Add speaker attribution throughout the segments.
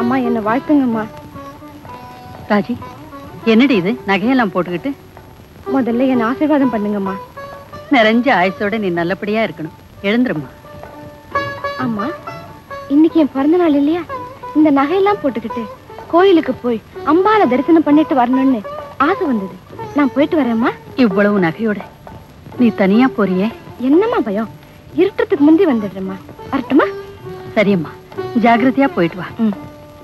Speaker 1: அம்மா என்ன வாழ்த்துங்கம்மா
Speaker 2: ராஜி என்னடி இது நகையெல்லாம் போட்டுக்கிட்டு
Speaker 1: முதல்ல என்ன ஆசீர்வாதம் பண்ணுங்கம்மா
Speaker 2: நிறைஞ்ச ஆயுசோட நீ நல்லபடியா இருக்கணும் எழுந்துரும்மா
Speaker 1: அம்மா இன்னைக்கு என் பிறந்த நாள் இல்லையா இந்த நகையெல்லாம் போட்டுக்கிட்டு கோயிலுக்கு போய் அம்பால தரிசனம் பண்ணிட்டு வரணும்னு ஆசை வந்தது நான் போயிட்டு வரேம்மா
Speaker 2: இவ்வளவு நகையோட நீ தனியா போறியே
Speaker 1: என்னம்மா பயம் இருட்டுறதுக்கு முந்தி வந்துடுறேம்மா வரட்டுமா
Speaker 2: சரியம்மா ஜாக்கிரதையா போயிட்டு வா
Speaker 1: ம்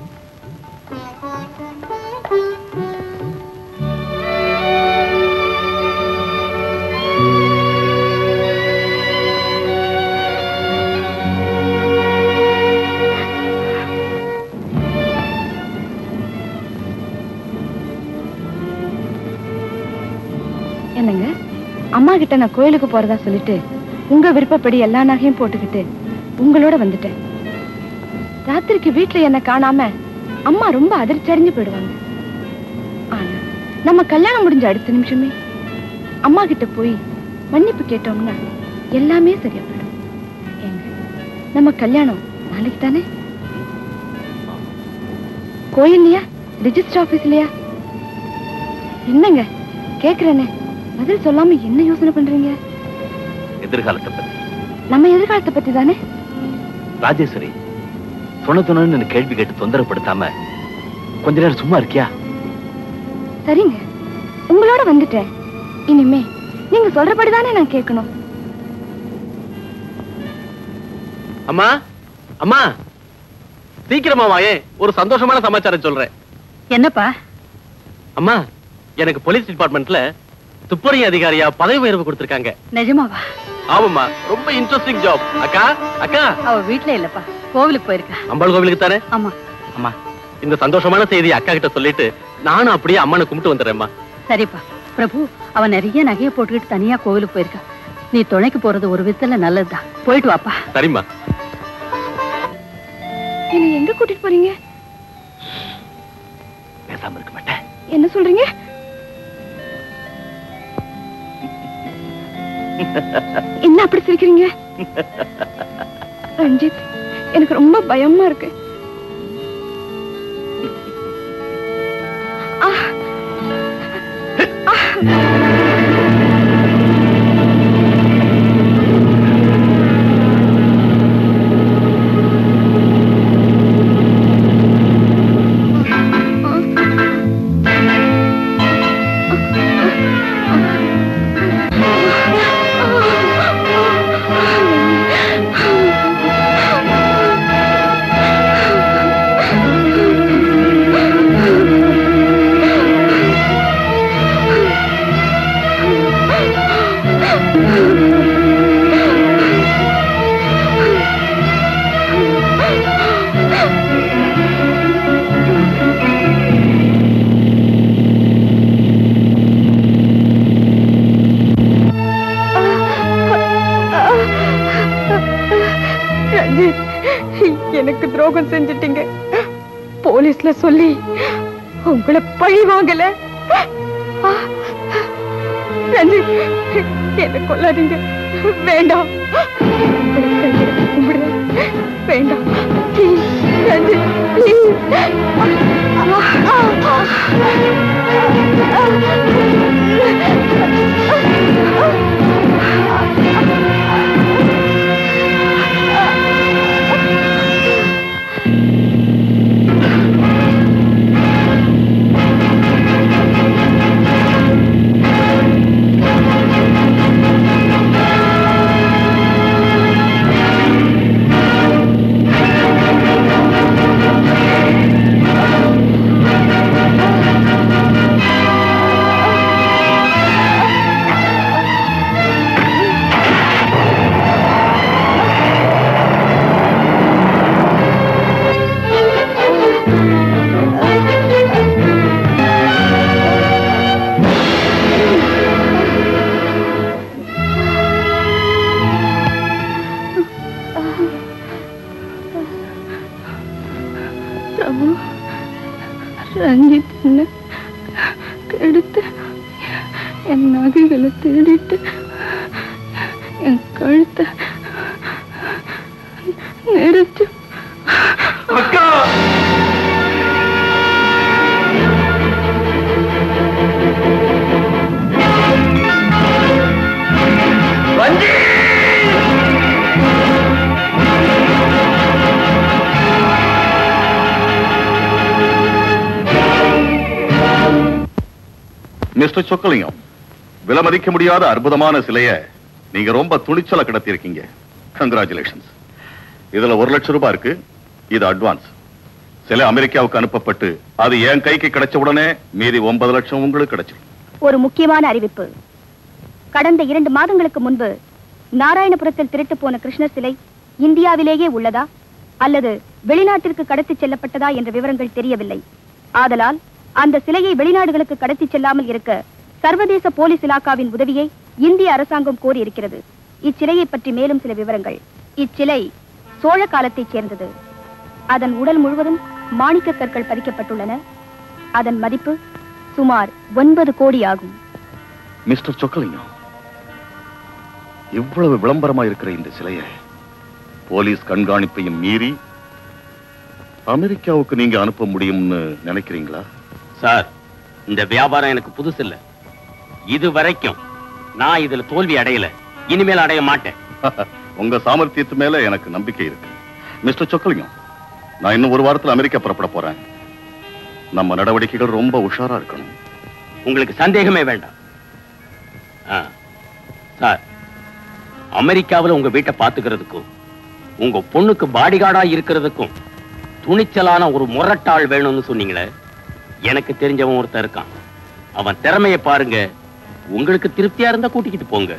Speaker 1: என்னங்க அம்மா கிட்ட நான் கோயிலுக்கு போறதா சொல்லிட்டு உங்க விருப்பப்படி எல்லா நகையும் போட்டுக்கிட்டு உங்களோட வந்துட்டேன் ராத்திரிக்கு வீட்டுல என்ன காணாம அம்மா ரொம்ப அதிர்ச்சி அடைஞ்சு போயிடுவாங்க ஆனா நம்ம கல்யாணம் முடிஞ்ச அடுத்த நிமிஷமே அம்மா கிட்ட போய் மன்னிப்பு கேட்டோம்னா எல்லாமே சரியா போயிடும் ஏங்க நம்ம கல்யாணம் நாளைக்கு தானே கோயில்லையா ரிஜிஸ்டர் ஆபீஸ்லயா என்னங்க கேக்குறேனே பதில் சொல்லாம என்ன யோசனை பண்றீங்க
Speaker 3: எதிர்காலத்தை பத்தி
Speaker 1: நம்ம எதிர்காலத்தை பத்தி தானே
Speaker 3: ராஜேஸ்வரி துணை துணைன்னு கேள்வி கேட்டு தொந்தரப்படுத்தாம கொஞ்ச நேரம் சும்மா இருக்கியா
Speaker 1: சரிங்க உங்களோட வந்துட்டேன் இனிமே நீங்க சொல்றபடிதானே நான் கேட்கணும்
Speaker 4: அம்மா அம்மா சீக்கிரமா வாயே ஒரு சந்தோஷமான சமாச்சாரம் சொல்றேன்
Speaker 2: என்னப்பா
Speaker 4: அம்மா எனக்கு போலீஸ் டிபார்ட்மெண்ட்ல துப்புரவு அதிகாரியா பதவி உயர்வு கொடுத்திருக்காங்க
Speaker 2: நிஜமாவா
Speaker 4: ஆமாம்மா ரொம்ப இன்ட்ரெஸ்டிங் ஜாப் அக்கா அக்கா
Speaker 2: அவ வீட்ல இல்லப்பா கோவிலுக்கு போயிருக்கா
Speaker 4: அம்பாள் கோவிலுக்கு தானே
Speaker 2: ஆமா
Speaker 4: அம்மா இந்த சந்தோஷமான செய்தி அக்கா கிட்ட சொல்லிட்டு நானும் அப்படியே அம்மனை கும்பிட்டு வந்துடுறேம்மா
Speaker 2: சரிப்பா பிரபு அவ நிறைய நகையை போட்டுக்கிட்டு தனியா கோவிலுக்கு போயிருக்கா நீ துணைக்கு போறது ஒரு விதத்துல நல்லதுதான் போயிட்டு வாப்பா
Speaker 4: சரிம்மா
Speaker 1: என்ன எங்க கூட்டிட்டு போறீங்க
Speaker 3: பேசாம இருக்க மாட்டேன்
Speaker 1: என்ன சொல்றீங்க என்ன அப்படி சிரிக்கிறீங்க ரஞ்சித் எனக்கு ரொம்ப பயமா இருக்கு ஆ. ஆ. ரஞ்சித் எனக்கு துரோகம் செஞ்சிட்டீங்க போலீஸ்ல சொல்லி உங்களை பழி வாங்கல ஆ, ரஞ்சித் என்ன கொல்லாதீங்க வேண்டாம் உங்களை கையில கும்பிடுறேன். வேண்டாம் Please, ரஞ்சித் please. ஆ, ஆ, ஆ. பிரபு ரஞ்சித் என்ன கெடுத்து என் நகைகளை திருடிட்டு என் கழுத்தை நெரிச்சு
Speaker 4: அக்கா
Speaker 5: மிஸ்டர் சொக்கலிங்கம் விலமதிக்க முடியாத அற்புதமான சிலைய நீங்க ரொம்ப துணிச்சலா கிடத்திருக்கீங்க கங்க்ராச்சுலேஷன்ஸ் இதுல ஒரு லட்சம் ரூபாய் இருக்கு இது அட்வான்ஸ் சிலை அமெரிக்காவுக்கு அனுப்பப்பட்டு அது என் கைக்கு கிடைச்ச உடனே மீதி ஒன்பது லட்சம் உங்களுக்கு கிடைச்சிடும்
Speaker 6: ஒரு முக்கியமான அறிவிப்பு கடந்த இரண்டு மாதங்களுக்கு முன்பு நாராயணபுரத்தில் திருட்டு போன கிருஷ்ணர் சிலை இந்தியாவிலேயே உள்ளதா அல்லது வெளிநாட்டிற்கு கடத்திச் செல்லப்பட்டதா என்ற விவரங்கள் தெரியவில்லை ஆதலால் அந்த சிலையை வெளிநாடுகளுக்கு கடத்திச் செல்லாமல் இருக்க சர்வதேச போலீஸ் இலாக்காவின் உதவியை இந்திய அரசாங்கம் கோரியிருக்கிறது இச்சிலையை பற்றி மேலும் சில விவரங்கள் இச்சிலை சோழ காலத்தைச் சேர்ந்தது அதன் உடல் முழுவதும் மாணிக்க கற்கள் பதிக்கப்பட்டுள்ளன அதன் மதிப்பு சுமார் ஒன்பது கோடி ஆகும்
Speaker 5: மிஸ்டர் சொக்கலிங்கம் இவ்வளவு விளம்பரமா இருக்கிற இந்த சிலையை போலீஸ் கண்காணிப்பையும் மீறி அமெரிக்காவுக்கு நீங்க அனுப்ப முடியும்னு நினைக்கிறீங்களா
Speaker 4: சார் இந்த வியாபாரம் எனக்கு புதுசு இல்ல இது வரைக்கும் நான் இதுல தோல்வி அடையல இனிமேல் அடைய மாட்டேன்
Speaker 5: உங்க சாமர்த்தியத்து மேல எனக்கு நம்பிக்கை இருக்கு மிஸ்டர் சொக்கலிங்கம் நான் இன்னும் ஒரு வாரத்துல அமெரிக்கா புறப்பட போறேன் நம்ம நடவடிக்கைகள் ரொம்ப உஷாரா இருக்கணும்
Speaker 4: உங்களுக்கு சந்தேகமே வேண்டாம் ஆ, சார் அமெரிக்காவுல உங்க வீட்டை பாத்துக்கிறதுக்கும் உங்க பொண்ணுக்கு பாடிகார்டா இருக்கிறதுக்கும் துணிச்சலான ஒரு முரட்டாள் வேணும்னு சொன்னீங்களே எனக்கு தெரிஞ்சவன் ஒருத்தன் இருக்கான் அவன் திறமைய பாருங்க உங்களுக்கு திருப்தியா இருந்தா கூட்டிக்கிட்டு போங்க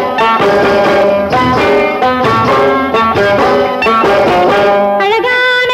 Speaker 6: அழகான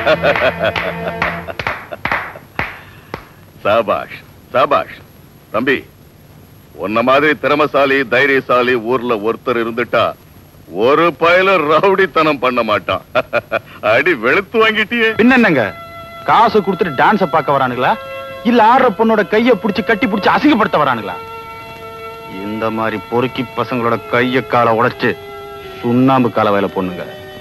Speaker 5: சாபாஷ் சாபாஷ் தம்பி உன்ன மாதிரி திறமசாலி தைரியசாலி ஊர்ல ஒருத்தர் இருந்துட்டா ஒரு பயல ரவுடித்தனம் பண்ண மாட்டான் அடி வெளுத்து வாங்கிட்டியே
Speaker 7: என்னங்க காசு கொடுத்துட்டு டான்ஸ பார்க்க வரானுங்களா இல்ல ஆடுற பொண்ணோட கைய புடிச்சு கட்டி புடிச்சு அசிங்கப்படுத்த வரானுங்களா இந்த மாதிரி பொறுக்கி பசங்களோட கைய காலை உடைச்சு சுண்ணாம்பு கால வேலை பொண்ணுங்க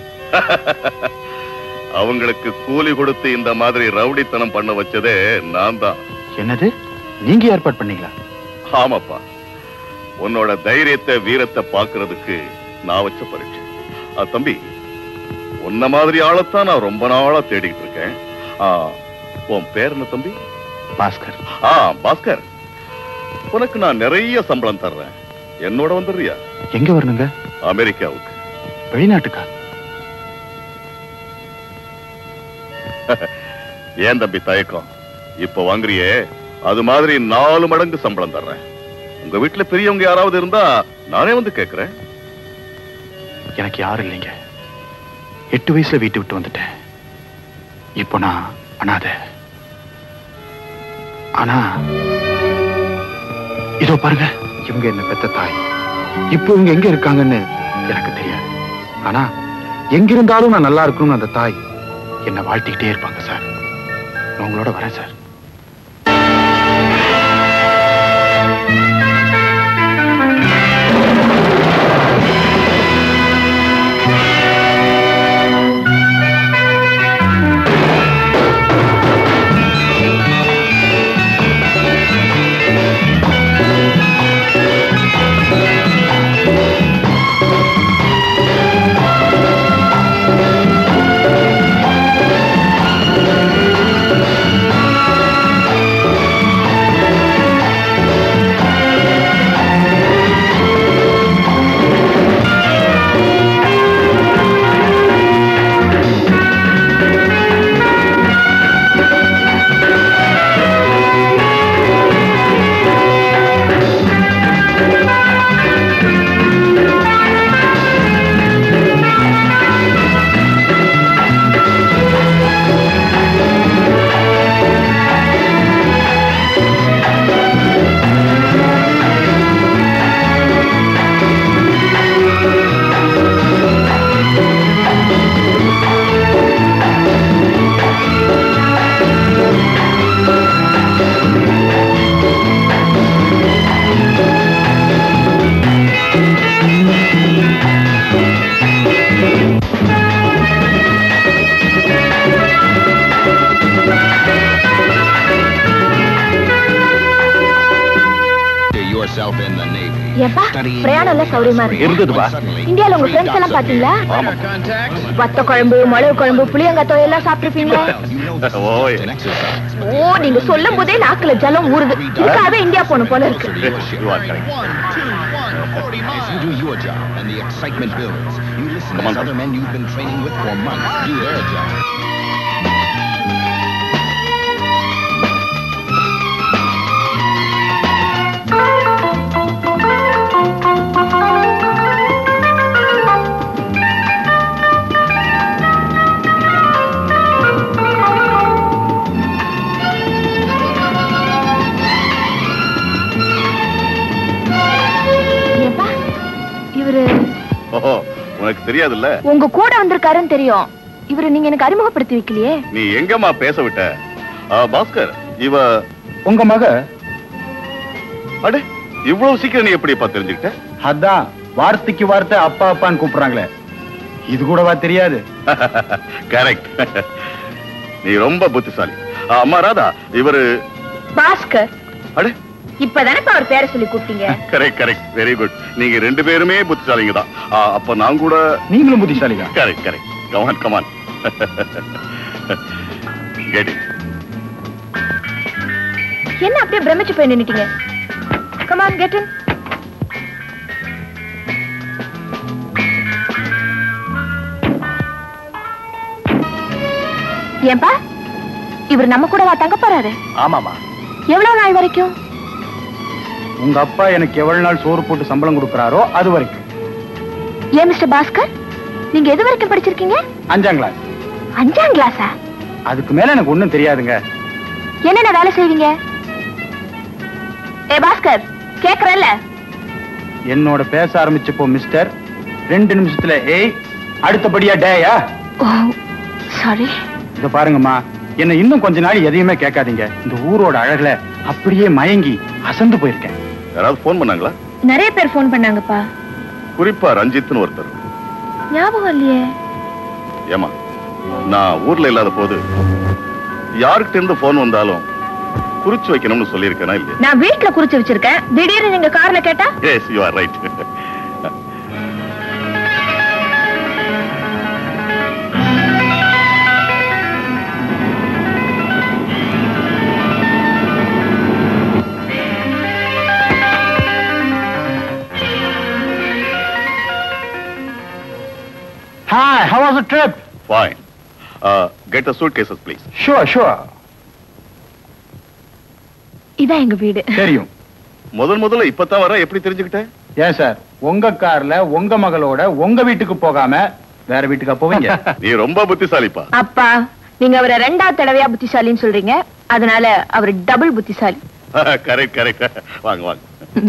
Speaker 5: அவங்களுக்கு கூலி கொடுத்து இந்த மாதிரி ரவுடித்தனம் பண்ண வச்சதே நான் தான்
Speaker 7: என்னது நீங்க ஏற்பாடு பண்ணீங்களா
Speaker 5: ஆமாப்பா உன்னோட தைரியத்தை வீரத்தை பாக்குறதுக்கு நான் வச்ச பரீட்சை ஆ, தம்பி உன்ன மாதிரி ஆளைத்தான் நான் ரொம்ப நாளா தேடிக்கிட்டு இருக்கேன் ஆ, உன் பேர் என்ன தம்பி
Speaker 7: பாஸ்கர்
Speaker 5: ஆ பாஸ்கர் உனக்கு நான் நிறைய சம்பளம் தர்றேன் என்னோட வந்துடுறியா
Speaker 7: எங்க வரணுங்க
Speaker 5: அமெரிக்காவுக்கு
Speaker 7: வெளிநாட்டுக்கா
Speaker 5: ஏன் தம்பி தயக்கம் இப்ப வாங்குறியே அது மாதிரி நாலு மடங்கு சம்பளம் தர்றேன் உங்க வீட்டுல பெரியவங்க யாராவது இருந்தா நானே வந்து கேக்குறேன்
Speaker 7: எனக்கு யாரும் இல்லைங்க எட்டு வயசுல வீட்டு விட்டு வந்துட்டேன் இப்போ நான் அனாதை ஆனா இதோ பாருங்க இவங்க என்ன பெத்த தாய் இப்போ இவங்க எங்க இருக்காங்கன்னு எனக்கு தெரியாது ஆனா எங்க இருந்தாலும் நான் நல்லா இருக்கணும்னு அந்த தாய் என்ன வாழ்த்திக்கிட்டே இருப்பாங்க சார் நான் உங்களோட வரேன் sir
Speaker 8: yourself in the Navy.
Speaker 1: ஏப்பா பிரயாணம் எல்லாம் சௌரியமா இருக்கு
Speaker 7: இருந்ததுப்பா
Speaker 1: இந்தியால உங்க ஃப்ரெண்ட்ஸ் எல்லாம் பாத்தீங்களா
Speaker 8: Better contact?
Speaker 1: வத்த குழம்பு மிளகு குழம்பு புளியங்காய் தொகை எல்லாம் சாப்பிட்டுருப்பீங்களா
Speaker 8: Well, you know this
Speaker 5: Oh,
Speaker 8: is
Speaker 5: yeah.
Speaker 8: an exercise.
Speaker 1: ஓ நீங்க சொல்லும் போதே நாக்குல ஜலம் ஊறுது இதுக்காகவே இந்தியா போகணும் போல இருக்கு
Speaker 5: You are correct.
Speaker 8: One, two, one, 40 miles. You do your job, and the excitement builds. You listen
Speaker 5: Come
Speaker 8: as
Speaker 5: on.
Speaker 8: other men you've been training with for months do their job.
Speaker 1: ஏப்பா இவரு
Speaker 5: ஓஹோ உனக்கு தெரியாதுல்ல
Speaker 1: உங்க கூட வந்திருக்காருன்னு தெரியும் இவரு நீங்க எனக்கு அறிமுகப்படுத்தி வைக்கலையே
Speaker 5: நீ எங்கம்மா பேச விட்ட ஆ, பாஸ்கர் இவ
Speaker 7: உங்க மக
Speaker 5: அடே இவ்வளவு சீக்கிரம் நீ எப்படிப்பா தெரிஞ்சுக்கிட்ட
Speaker 7: அதான் வார்த்தைக்கு வார்த்தை அப்பா அப்பான்னு கூப்பிடுறாங்களே இது கூடவா தெரியாது
Speaker 5: கரெக்ட் நீ ரொம்ப புத்திசாலி ஆ, அம்மா ராதா இவரு
Speaker 1: பாஸ்கர்
Speaker 5: அடே
Speaker 1: இப்பதானே அவர் பேரை சொல்லி கூப்பிட்டீங்க
Speaker 5: கரெக்ட் கரெக்ட் வெரி குட் நீங்க ரெண்டு பேருமே புத்திசாலிங்க தான் ஆ, அப்ப நான் கூட
Speaker 7: நீங்களும் புத்திசாலிதான்
Speaker 5: correct correct come on come on get it
Speaker 1: என்ன அப்படியே பிரமிச்சு போய் நின்னுட்டீங்க கமான் கெட் இன் ஏன்பா இவர் நம்ம கூடவா தங்க போறாரு
Speaker 7: ஆமாமா
Speaker 1: எவ்வளவு நாள் வரைக்கும்
Speaker 7: உங்க அப்பா எனக்கு எவ்வளவு நாள் சோறு போட்டு சம்பளம் கொடுக்கறாரோ அது வரைக்கும்
Speaker 1: ஏன் மிஸ்டர் பாஸ்கர் நீங்க எது வரைக்கும் படிச்சிருக்கீங்க
Speaker 7: அஞ்சாம் கிளாஸ்
Speaker 1: அஞ்சாம் கிளாஸா
Speaker 7: அதுக்கு மேல எனக்கு ஒண்ணும் தெரியாதுங்க
Speaker 6: என்னென்ன வேலை செய்வீங்க ஏ பாஸ்கர் கேக்குறல்ல
Speaker 7: என்னோட பேச ஆரம்பிச்சப்போ மிஸ்டர் ரெண்டு நிமிஷத்துல ஏய் அடுத்தபடியா டேயா
Speaker 6: ஓ சாரி
Speaker 7: இத பாருங்கம்மா என்ன இன்னும் கொஞ்ச நாள் எதையுமே கேட்காதீங்க இந்த ஊரோட அழகுல அப்படியே மயங்கி அசந்து போயிருக்கேன்
Speaker 5: யாராவது ஃபோன் பண்ணாங்களா
Speaker 6: நிறைய பேர் ஃபோன் பண்ணாங்கப்பா
Speaker 5: குறிப்பா ரஞ்சித்னு ஒருத்தர்
Speaker 6: ஞாபகம் இல்லையே
Speaker 5: ஏமா நான் ஊர்ல இல்லாத போது யாருக்கிட்ட இருந்து போன் வந்தாலும் குறிச்சு வைக்கணும்னு சொல்லியிருக்கேனா இல்லையா
Speaker 6: நான் வீட்ல குறிச்சு வச்சிருக்கேன் திடீர்னு நீங்க கார்ல கேட்டா
Speaker 5: yes you are right
Speaker 7: hi how was the trip
Speaker 5: fine get the suitcases please
Speaker 7: sure sure
Speaker 6: இதான் எங்க வீடு
Speaker 7: தெரியும்
Speaker 5: முதல் முதல்ல இப்பதான் வர எப்படி தெரிஞ்சுக்கிட்டேன்
Speaker 7: ஏன் சார் உங்க கார்ல உங்க மகளோட உங்க வீட்டுக்கு போகாம வேற வீட்டுக்கா போவீங்க
Speaker 5: நீ ரொம்ப புத்திசாலிப்பா
Speaker 6: அப்பா நீங்க அவரை ரெண்டாவது தடவையா புத்திசாலின்னு சொல்றீங்க அதனால அவர் டபுள் புத்திசாலி
Speaker 5: கரெக்ட் கரெக்ட் வாங்க வாங்க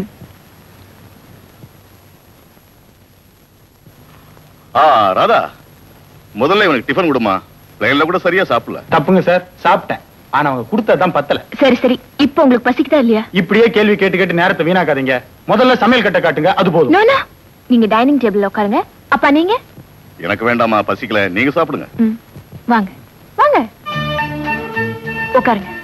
Speaker 5: ஆ ராதா முதல்ல இவனுக்கு டிஃபன் கொடுமா லைன்ல கூட சரியா சாப்பிடல
Speaker 7: தப்புங்க சார் சாப்பிட்டேன் ஆனா அவங்க கொடுத்ததான் பத்தல
Speaker 6: சரி சரி இப்போ உங்களுக்கு பசிக்குதா இல்லையா
Speaker 7: இப்படியே கேள்வி கேட்டு கேட்டு நேரத்தை வீணாக்காதீங்க முதல்ல சமையல் கட்ட காட்டுங்க அது போதும்
Speaker 6: நோ நோ நீங்க டைனிங் டேபிள்ல உட்காருங்க அப்பா நீங்க
Speaker 5: எனக்கு வேண்டாமா பசிக்கல நீங்க சாப்பிடுங்க
Speaker 6: ம், வாங்க வாங்க உட்காருங்க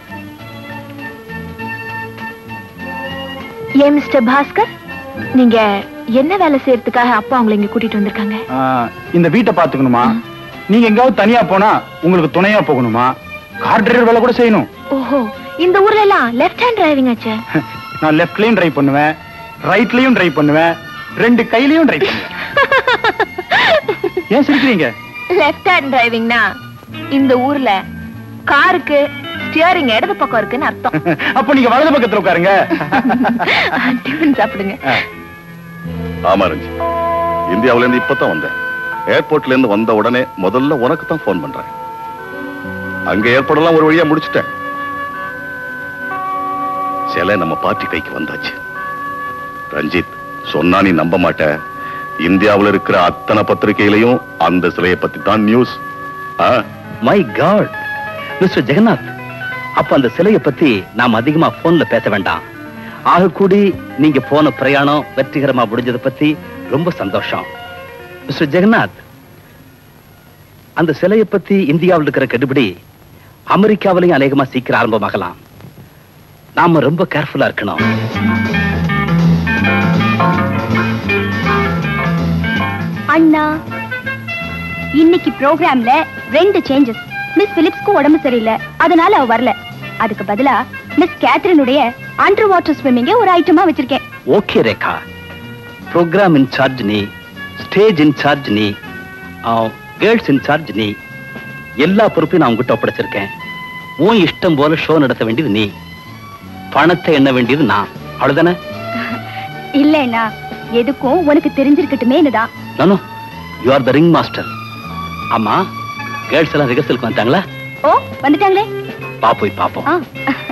Speaker 6: ஏன் மிஸ்டர் பாஸ்கர் நீங்க என்ன வேலை செய்யறதுக்காக அப்பா உங்களை இங்க கூட்டிட்டு வந்திருக்காங்க
Speaker 7: ஆ, இந்த வீட்டை பாத்துக்கணுமா நீங்க எங்காவது தனியா போனா உங்களுக்கு துணையா போகணுமா கார் டிரைவர் வேலை கூட செய்யணும்
Speaker 6: ஓஹோ இந்த ஊர்ல எல்லாம் லெஃப்ட் ஹேண்ட் டிரைவிங் ஆச்சே
Speaker 7: நான் லெஃப்ட்லயும் டிரைவ் பண்ணுவேன் ரைட்லயும் டிரைவ் பண்ணுவேன் ரெண்டு கையிலயும் டிரைவ் பண்ணுவேன் ஏன் சிரிக்கிறீங்க
Speaker 6: லெஃப்ட் ஹேண்ட் டிரைவிங்னா இந்த ஊர்ல காருக்கு ஸ்டியரிங் இடது பக்கம் இருக்குன்னு அர்த்தம்
Speaker 7: அப்ப நீங்க வலது பக்கத்துல உட்காருங்க
Speaker 6: டிஃபன் சாப்பிடுங்க
Speaker 7: ஆ.
Speaker 5: ஆமா ரஞ்சி இந்தியாவுல இருந்து இப்பதான் வந்தேன் ஏர்போர்ட்ல இருந்து வந்த உடனே முதல்ல உனக்கு தான் ஃபோன் பண்றேன் அங்க ஏற்பாடெல்லாம் ஒரு வழியா முடிச்சிட்டேன் சிலை நம்ம பார்ட்டி கைக்கு வந்தாச்சு ரஞ்சித் சொன்னா நீ நம்ப மாட்ட இந்தியாவுல இருக்கிற அத்தனை பத்திரிகையிலையும் அந்த சிலையை பத்தி தான் news
Speaker 3: my God mister Jagannath அப்ப அந்த சிலையை பத்தி நாம் அதிகமா போன்ல பேச வேண்டாம் ஆக கூடி நீங்க போன பிரயாணம் வெற்றிகரமா முடிஞ்சதை பத்தி ரொம்ப சந்தோஷம் மிஸ்டர் ஜெகநாத் அந்த சிலையை பத்தி இந்தியாவில் இருக்கிற கெடுபிடி அமெரிக்காவிலையும் அநேகமா சீக்கிரம் ஆரம்பமாகலாம் நாம ரொம்ப கேர்ஃபுல்லா இருக்கணும்
Speaker 6: அண்ணா இன்னைக்கு ப்ரோக்ராம்ல ரெண்டு சேஞ்சஸ் மிஸ் பிலிப்ஸ்க்கு உடம்பு சரியில்லை அதனால அவ வரல அதுக்கு பதிலா மிஸ் கேத்ரினுடைய அண்டர் வாட்டர் ஸ்விம்மிங்க ஒரு ஐட்டமா வச்சிருக்கேன்
Speaker 3: ஓகே ரேகா ப்ரோக்ராம் இன்சார்ஜ் நீ ஸ்டேஜ் இன்சார்ஜ் நீ கேர்ள்ஸ் இன்சார்ஜ் நீ எல்லா பொறுப்பையும் நான் உங்ககிட்ட ஒப்படைச்சிருக்கேன் உன் இஷ்டம் போல ஷோ நடத்த வேண்டியது நீ பணத்தை எண்ண வேண்டியது நான் அவ்வளவுதானே
Speaker 6: இல்லைண்ணா எதுக்கும் உனக்கு தெரிஞ்சிருக்கட்டுமேனுதான்
Speaker 3: நானோ you are the ring master ஆமா கேர்ள்ஸ் எல்லாம் ரிகர்சலுக்கு வந்தாங்களா
Speaker 6: ஓ வந்துட்டாங்களே
Speaker 3: பா போய் பாப்போம்
Speaker 6: ஆ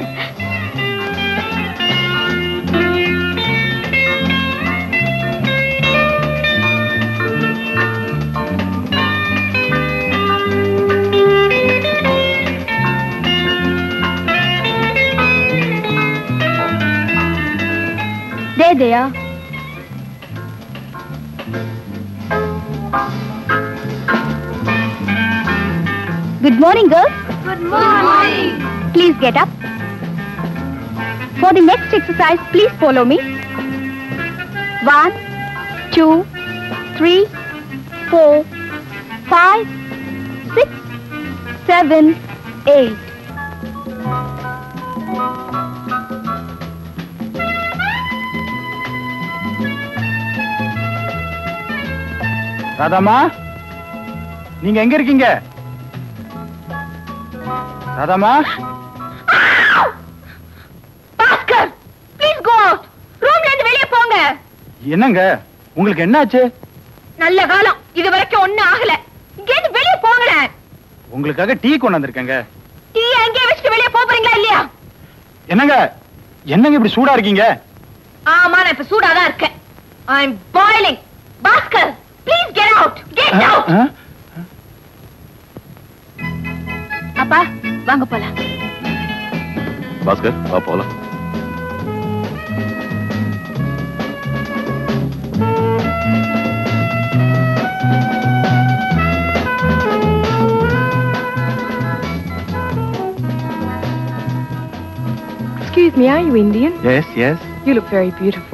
Speaker 6: दे दिया Good morning, girls. Good morning. Please get up. For the next exercise, please follow me. One, two, three, four, five, six, seven, eight.
Speaker 7: ராதாமா நீங்க எங்க இருக்கீங்க ராதாமா
Speaker 6: பாஸ்கர் ப்ளீஸ் கோ அவுட் ரூம்ல இருந்து வெளிய போங்க
Speaker 7: என்னங்க உங்களுக்கு என்னாச்சு
Speaker 6: நல்ல காலம் இது வரைக்கும் ஒண்ணும் ஆகல இங்க இருந்து வெளிய போங்களேன்
Speaker 7: உங்களுக்காக டீ கொண்டு வந்திருக்கேங்க
Speaker 1: டீ அங்கேயே வச்சுட்டு வெளியே போறீங்களா இல்லையா
Speaker 7: என்னங்க என்னங்க இப்படி சூடா இருக்கீங்க
Speaker 1: ஆமா நான் இப்ப சூடா தான் இருக்கேன் I am boiling Bhaskar please get out get out
Speaker 7: ஆ?
Speaker 1: அப்பா வாங்க போலாம்
Speaker 5: பாஸ்கர் வா போலாம்
Speaker 9: Excuse me, are you Indian?
Speaker 7: Yes, yes.
Speaker 9: You look very beautiful.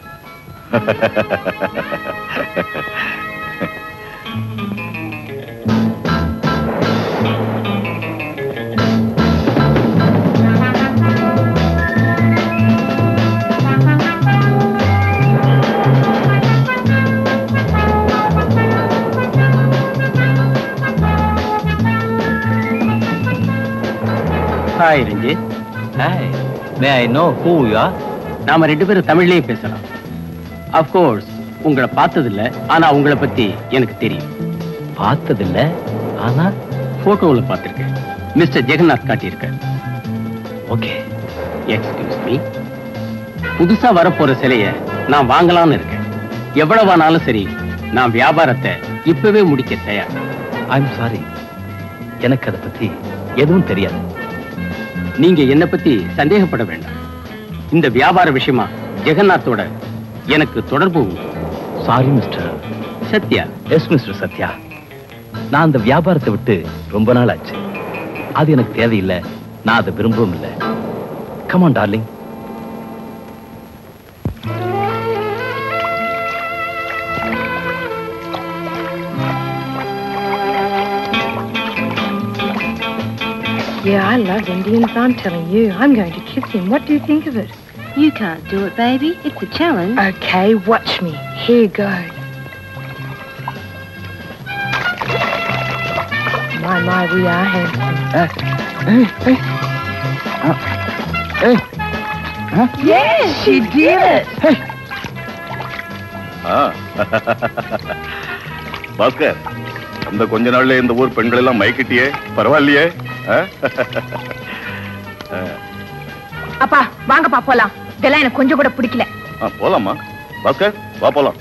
Speaker 4: Hi Ranjit
Speaker 3: hi may I know who you are
Speaker 4: நாம ரெண்டு பேரும் தமிழ்லயே பேசலாம் அப்கோர்ஸ் உங்களை பார்த்ததில்ல ஆனா உங்களை பத்தி எனக்கு தெரியும்
Speaker 3: பார்த்ததில்ல ஆனா
Speaker 4: போட்டோவில் பார்த்திருக்கேன் மிஸ்டர் ஜெகநாத் காட்டியிருக்கேன்
Speaker 3: ஓகே
Speaker 4: எக்ஸ்கியூஸ் மீ புதுசா வரப்போற சிலைய நான் வாங்கலாம்னு இருக்கேன் எவ்வளவானாலும் சரி நான் வியாபாரத்தை இப்பவே முடிக்க தயார்
Speaker 3: ஐ எம் சாரி எனக்கு அதை பத்தி எதுவும் தெரியாது
Speaker 4: நீங்க என்ன பத்தி சந்தேகப்பட வேண்டாம் இந்த வியாபார விஷயமா ஜெகநாத்தோட எனக்கு தொடர்பு உண்டு
Speaker 3: sorry mister
Speaker 4: Sathya
Speaker 3: yes mister Sathya நான் அந்த வியாபாரத்தை விட்டு ரொம்ப நாள் ஆச்சு அது எனக்கு தேவையில்லை நான் அதை விரும்பவும் இல்லை come on darling
Speaker 9: Yeah, I love Indians, I'm telling you. I'm going to kiss him. What do you think of it?
Speaker 2: You can't do it, baby. It's a challenge.
Speaker 9: Okay, watch me. Here goes. My, my, we are handsome. Yes, she did it.
Speaker 5: ஆ. பாஸ்கர் அந்த கொஞ்ச நாள்ல இந்த ஊர் பெண்கள் எல்லாம் மயக்கிட்டியே பரவாயில்லையே ஆ?
Speaker 1: அப்பா வாங்கப்பா போலாம் இதெல்லாம் எனக்கு கொஞ்சம் கூட பிடிக்கல
Speaker 5: ஆ, போலாமா பாஸ்கர் வா போலாம்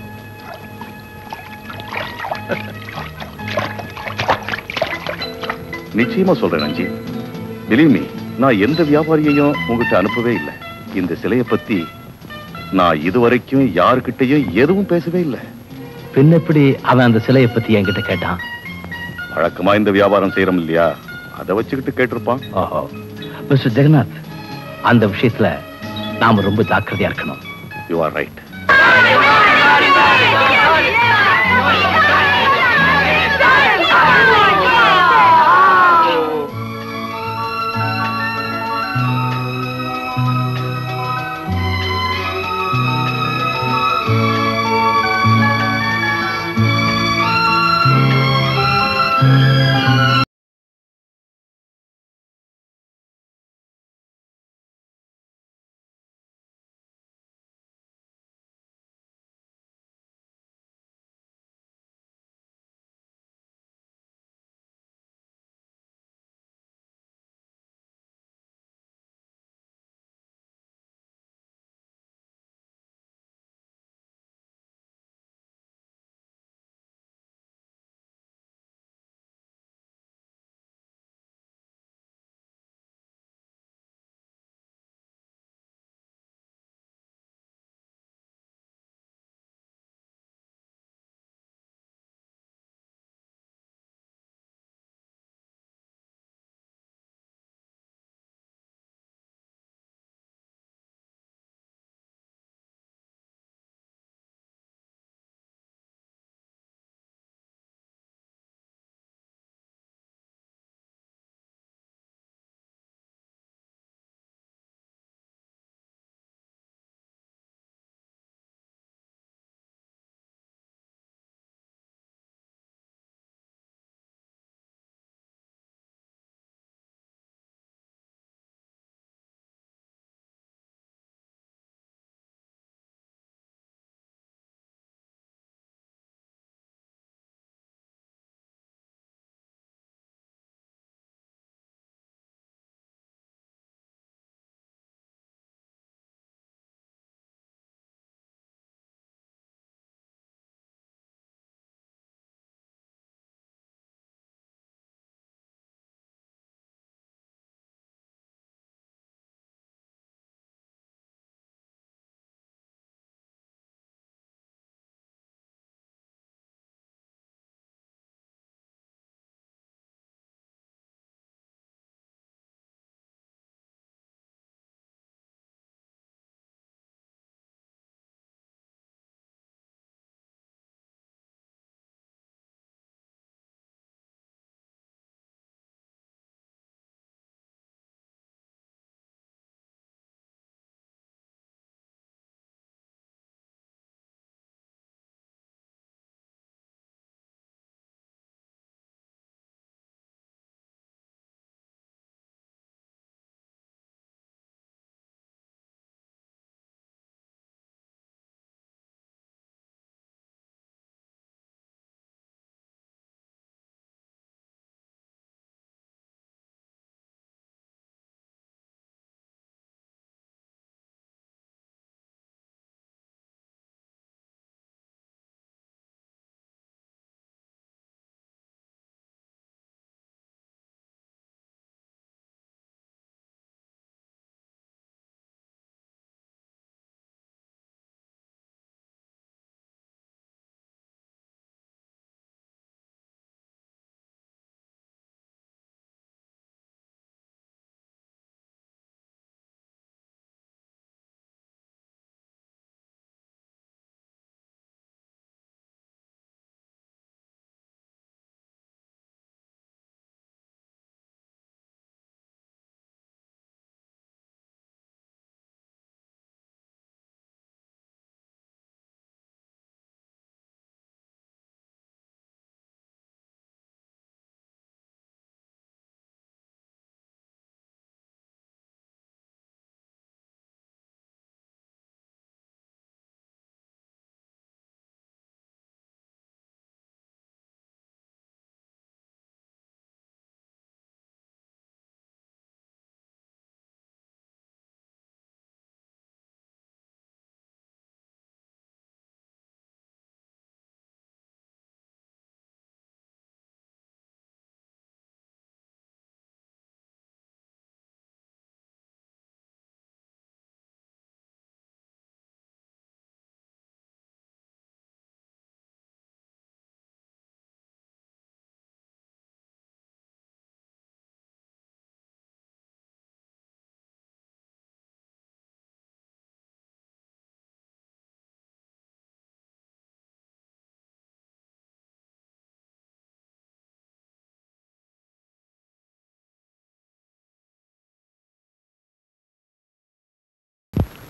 Speaker 5: நிச்சயமா சொல்றேன் அஞ்சி பிலீவ் மீ நான் எந்த வியாபாரியையும் உங்ககிட்ட அனுப்பவே இல்லை இந்த சிலையை பத்தி நான் இதுவரைக்கும் யாருக்கிட்டையும் எதுவும் பேசவே இல்லை
Speaker 3: பின்ன எப்படி அவன் அந்த சிலையை பத்தி என்கிட்ட கேட்டான்
Speaker 5: வழக்கமா இந்த வியாபாரம் செய்யறோம் இல்லையா அதை வச்சுக்கிட்டு கேட்டிருப்பான்
Speaker 3: ஓஹோ மிஸ்டர் ஜெகநாத் அந்த விஷயத்துல நாம ரொம்ப ஜாக்கிரதையா இருக்கணும்
Speaker 5: you are right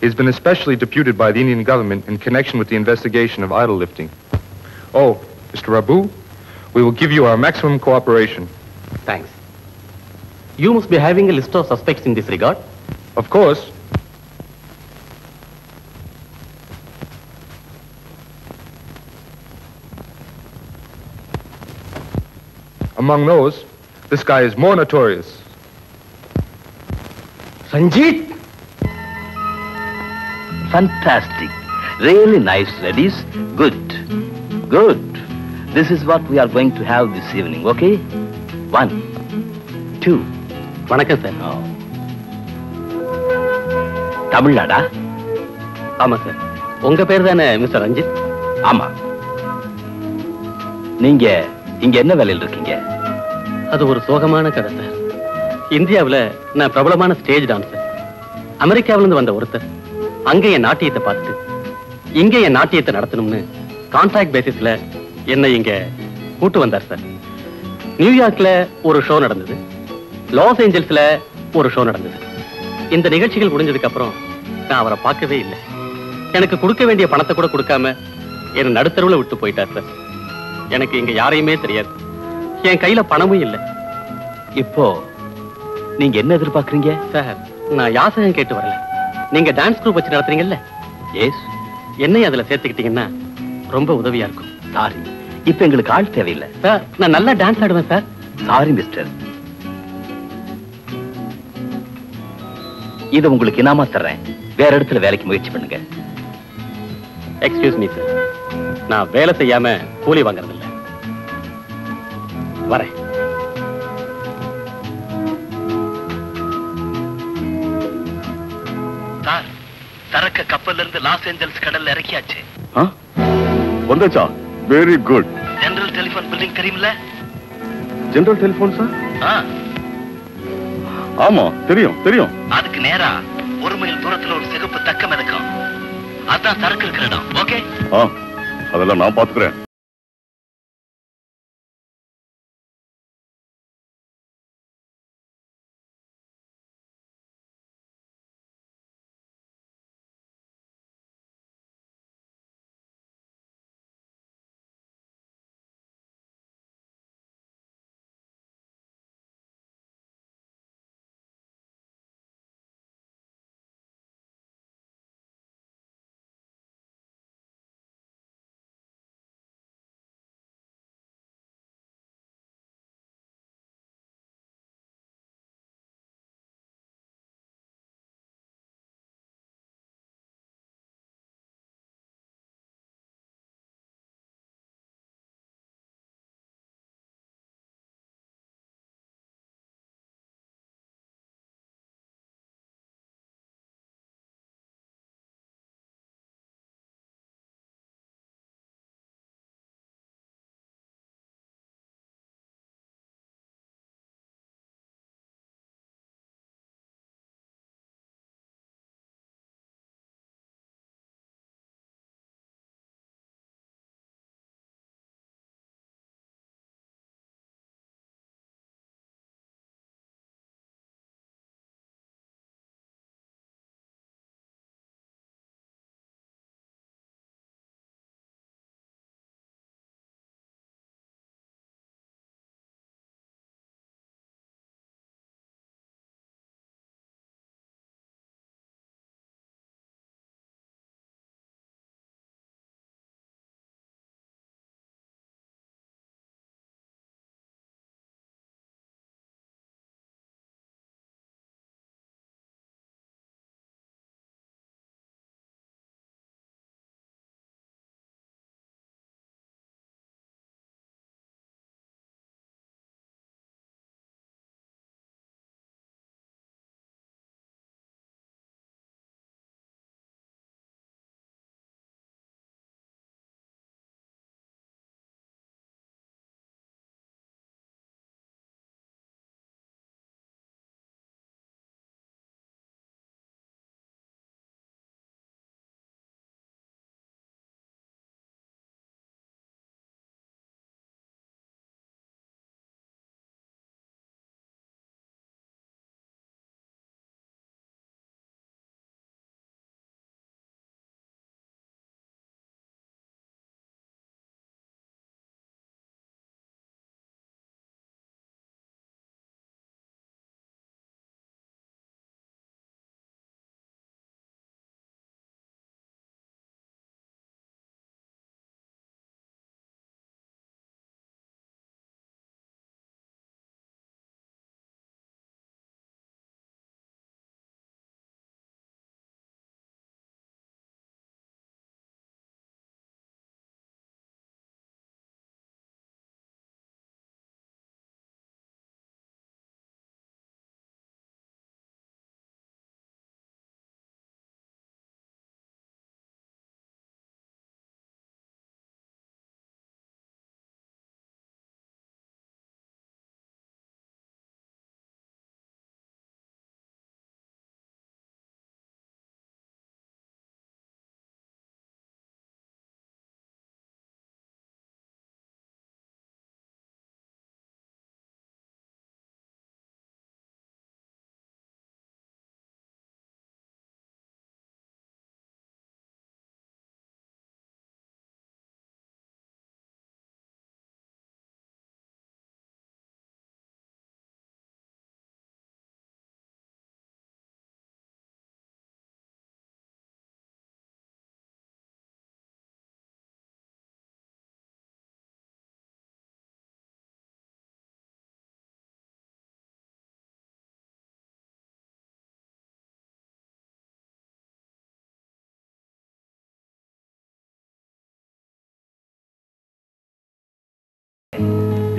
Speaker 10: He's been especially deputed by the Indian government in connection with the investigation of idol lifting. Oh, Mr. Rabu, we will give you our maximum cooperation.
Speaker 11: Thanks. You must be having a list of suspects in this regard.
Speaker 10: Of course. Among those, this guy is more notorious.
Speaker 3: Sanjeet! Fantastic. Really nice, ladies. Good. Good. This is what we are going to have this evening, okay? One, two.
Speaker 11: வணக்கம் sir
Speaker 3: தமிழ்நாடா
Speaker 11: ஆமா sir உங்க பேர் தானே mister Ranjith
Speaker 3: ஆமா நீங்க இங்க என்ன வேலையில் இருக்கீங்க
Speaker 11: அது ஒரு சோகமான கதை சார் இந்தியாவுல நான் பிரபலமான ஸ்டேஜ் டான்சர் அமெரிக்காவில இருந்து வந்த ஒருத்தர் அங்க என் நாட்டியத்தை பார்த்துட்டு இங்க என் நாட்டியத்தை நடத்தணும்னு கான்ட்ராக்ட் பேசிஸ்ல என்னை இங்க கூட்டு வந்தார் சார் நியூயார்க்ல ஒரு ஷோ நடந்தது லாஸ் ஏஞ்சல்ஸ்ல ஒரு ஷோ நடந்தது இந்த நிகழ்ச்சிகள் முடிஞ்சதுக்கு அப்புறம் நான் அவரை பார்க்கவே இல்லை எனக்கு கொடுக்க வேண்டிய பணத்தை கூட கொடுக்காம என்னை நடுத்தருவுல விட்டு போயிட்டார் சார் எனக்கு இங்க யாரையுமே தெரியாது என் கையில பணமும் இல்லை
Speaker 3: இப்போ நீங்க என்ன எதிர்பார்க்கறீங்க
Speaker 11: சார் நான் யாசகம் கேட்டு வரல நீங்க டான்ஸ் குரூப் வச்சு நடத்துறீங்கல்ல
Speaker 3: எஸ்
Speaker 11: என்னையும் அதுல சேர்த்துக்கிட்டீங்கன்னா ரொம்ப உதவியா இருக்கும்
Speaker 3: சாரி இப்ப எங்களுக்கு ஆள் தேவையில்லை
Speaker 11: சார் நான் நல்லா டான்ஸ் ஆடுவேன் சார்
Speaker 3: சாரி மிஸ்டர் இதை உங்களுக்கு இனாமா தர்றேன் வேற இடத்துல வேலைக்கு முயற்சி பண்ணுங்க
Speaker 11: எக்ஸ்கியூஸ் மீ சார் நான் வேலை செய்யாம கூலி வாங்குறது இல்ல வரேன்
Speaker 3: சார் சரக்கு கப்பல்ல இருந்து லாஸ் ஏஞ்சல்ஸ் கடல்ல இறக்கியாச்சு
Speaker 5: வந்தாச்சா very good
Speaker 3: general telephone building தெரியுமில்ல
Speaker 5: ஜெனரல் டெலிபோன் சார்
Speaker 3: ஆ,
Speaker 5: ஆமா தெரியும் தெரியும்
Speaker 3: அதுக்கு நேரா ஒரு மைல் தூரத்துல ஒரு சிகப்பு தக்கம் இருக்கும் அதான் சரக்கு இருக்கிற இடம் ஓகே
Speaker 5: ஆ அதெல்லாம் நான் பாத்துக்கிறேன்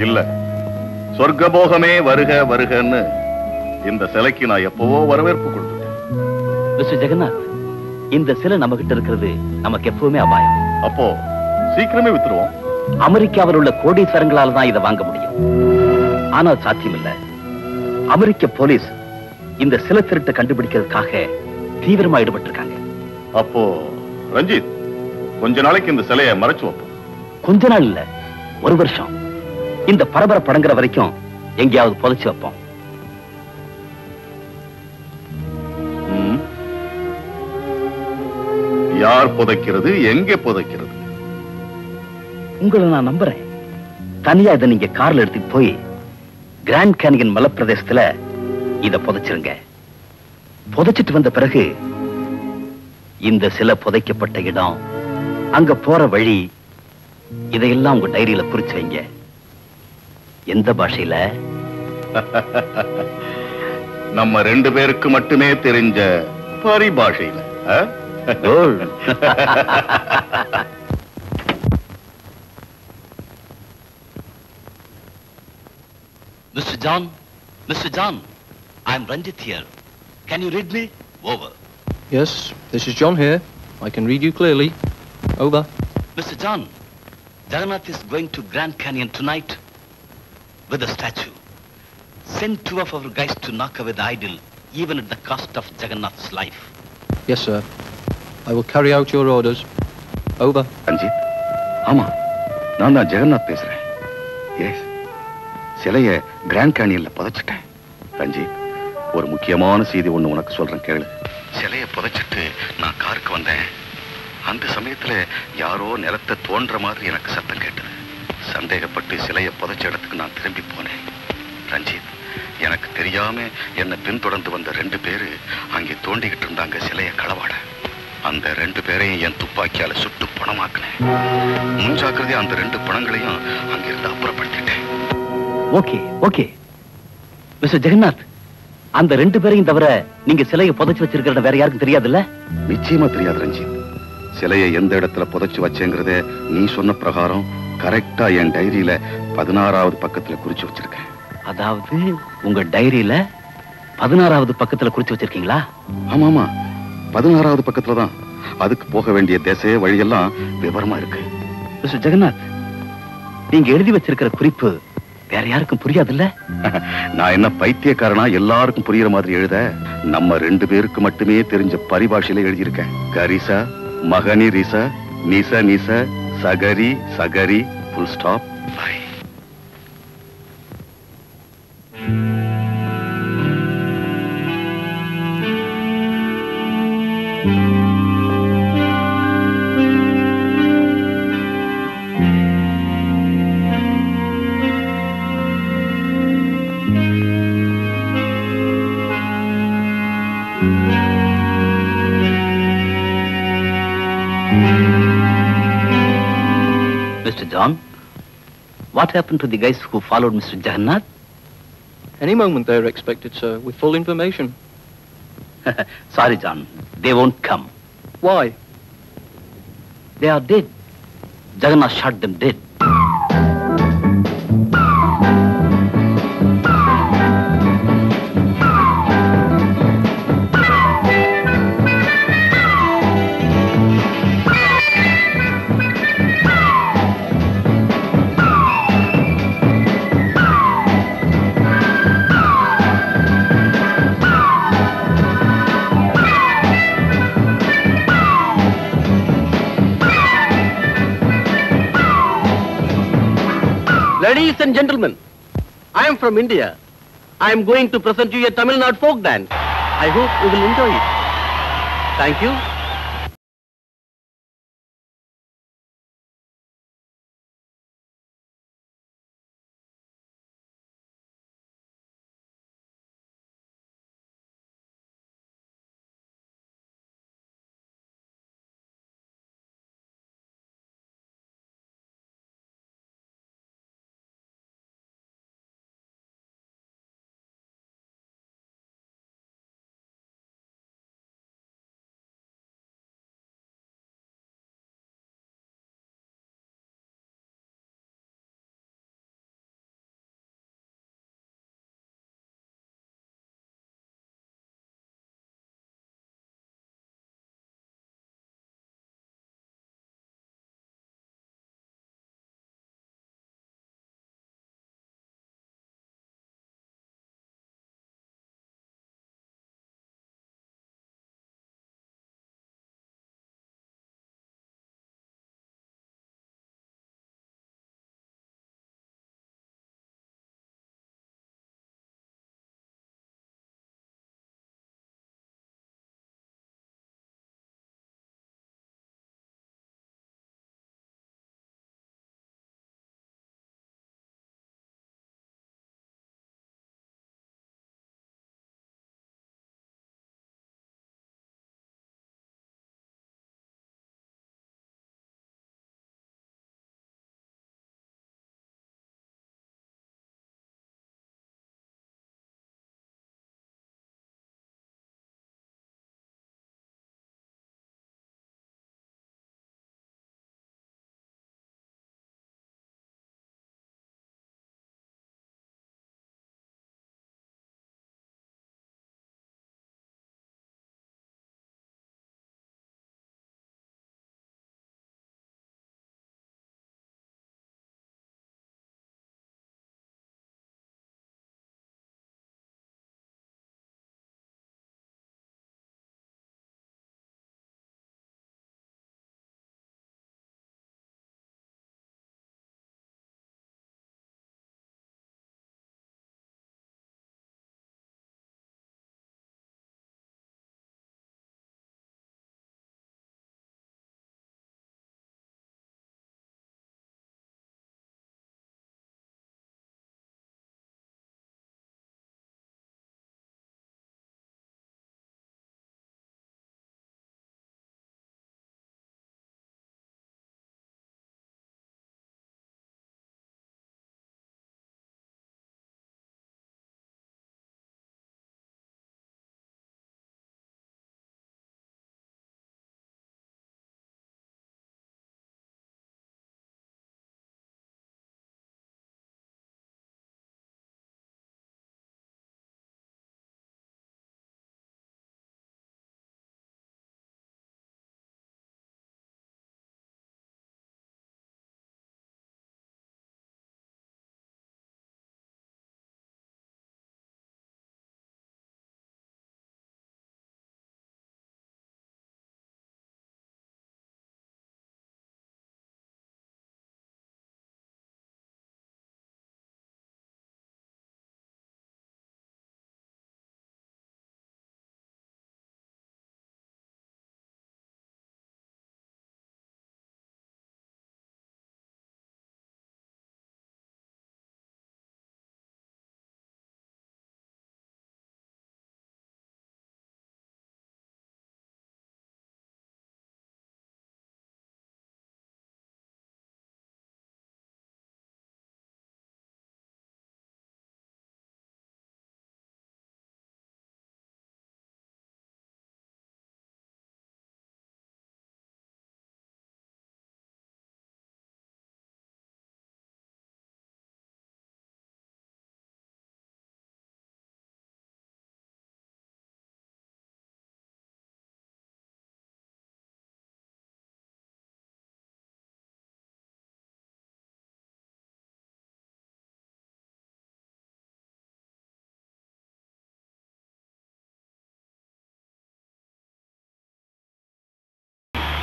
Speaker 5: இல்ல சொர்க்கபோகமே வருக வருகன்னு இந்த சிலைக்கு நான் எப்பவோ வரவேற்பு கொடுத்துட்டேன்
Speaker 3: மிஸ்டர் ஜெகநாத் இந்த சிலை நம்ம கிட்ட இருக்கிறது நமக்கு எப்பவுமே அபாயம்
Speaker 5: அப்போ சீக்கிரமே வித்துருவோம்
Speaker 3: அமெரிக்காவில் உள்ள கோடீஸ்வரங்களால தான் இதை வாங்க முடியும் ஆனா சாத்தியமில்ல அமெரிக்க போலீஸ் இந்த சிலை திருட்டை கண்டுபிடிக்கிறதுக்காக தீவிரமா ஈடுபட்டிருக்காங்க
Speaker 5: அப்போ ரஞ்சித் கொஞ்ச நாளைக்கு இந்த சிலையை மறைச்சு வைப்போம்
Speaker 3: கொஞ்ச நாள் இல்ல ஒரு வருஷம் இந்த பரபர படங்குற வரைக்கும் எங்கேயாவது புதைச்சு வைப்போம்
Speaker 5: ம். யார் புதைக்கிறது எங்கே புதைக்கிறது
Speaker 3: உங்களை நான் நம்புறேன் தனியா இதை நீங்க கார்ல எடுத்துட்டு போய் கிராண்ட் கேனியன் மலைப்பிரதேசத்துல இத புதைச்சிருங்க புதைச்சிட்டு வந்த பிறகு இந்த சிலை புதைக்கப்பட்ட இடம் அங்க போற வழி இதையெல்லாம் உங்க டைரியில குறிச்சு வைங்க எந்த பாஷையில
Speaker 5: நம்ம ரெண்டு பேருக்கு மட்டுமே தெரிஞ்ச பரிபாஷையில ஆ?
Speaker 3: Mr. John, Mr. John, I'm Ranjit here. Can you read me? Over.
Speaker 12: Yes, this is John here. I can read you clearly. Over.
Speaker 3: Mr. John, Jagannath is going to Grand Canyon tonight with a statue. Send two of our guys to knock away the idol, even at the cost of Jagannath's life.
Speaker 12: Yes, sir. I will carry out your orders. Over.
Speaker 5: Ranjith ஆமா நான் தான் ஜெகநாத் பேசுறேன் S சிலைய grand கேனியன்ல புதைச்சிட்டேன் Ranjith ஒரு முக்கியமான செய்தி ஒண்ணு உனக்கு சொல்றேன் கேளு சிலைய புதைச்சிட்டு நான் காருக்கு வந்தேன் அந்த சமயத்துல யாரோ நிலத்தை தோன்ற மாதிரி எனக்கு சத்தம் கேட்டது சந்தேகப்பட்டு சிலைய புதைச்ச இடத்துக்கு நான் திரும்பி போனேன் ரஞ்சித் எனக்கு தெரியாம என்னை பின்தொடர்ந்து வந்த ரெண்டு பேரு அங்கே தோண்டிக்கிட்டு இருந்தாங்க சிலைய களவாட அந்த ரெண்டு பேரையும் என் துப்பாக்கியால சுட்டு பணமாக்குனேன் முன்ஜாக்கிரதையா அந்த ரெண்டு பணங்களையும் அங்கிருந்து அப்புறப்படுத்திட்டேன்
Speaker 3: ஓகே ஓகே மிஸ்டர் ஜெகநாத் அந்த ரெண்டு பேரையும் தவிர நீங்க சிலையை புதைச்சு வச்சிருக்கிற வேற யாருக்கும் தெரியாதுல்ல
Speaker 5: நிச்சயமா தெரியாது ரஞ்சித் சிலையை எந்த இடத்துல புதைச்சு வச்சேங்கிறத நீ சொன்ன பிரகாரம் கரெக்டா என் டைரியில பதினாறாவது பக்கத்துல குறிச்சு வச்சிருக்கேன்
Speaker 3: அதாவது உங்க டைரியில பதினாறாவது பக்கத்துல குறிச்சு வச்சிருக்கீங்களா
Speaker 5: ஆமா ஆமா பதினாறாவது பக்கத்துல தான் அதுக்கு போக வேண்டிய திசை வழியெல்லாம் விவரமா இருக்கு
Speaker 3: மிஸ்டர் ஜெகநாத் நீங்க எழுதி வச்சிருக்கிற குறிப்பு வேற யாருக்கும் புரியாதுல்ல
Speaker 5: நான் என்ன பைத்தியக்காரனா எல்லாருக்கும் புரியுற மாதிரி எழுத நம்ம ரெண்டு பேருக்கு மட்டுமே தெரிஞ்ச பரிபாஷையில எழுதியிருக்கேன் கரிசா மகனி ரிசா நிச நிச சகரி சகரி full stop
Speaker 3: Mr. John, what happened to the guys who followed Mr. Jagannath?
Speaker 12: Any moment they're expected, sir, with full information.
Speaker 3: Sorry, John, they won't come.
Speaker 12: Why?
Speaker 3: They are dead. Jagannath shot them dead.
Speaker 11: Ladies and gentlemen, I am from India. I am going to present you a Tamil Nadu folk dance. I hope you will enjoy it. Thank you.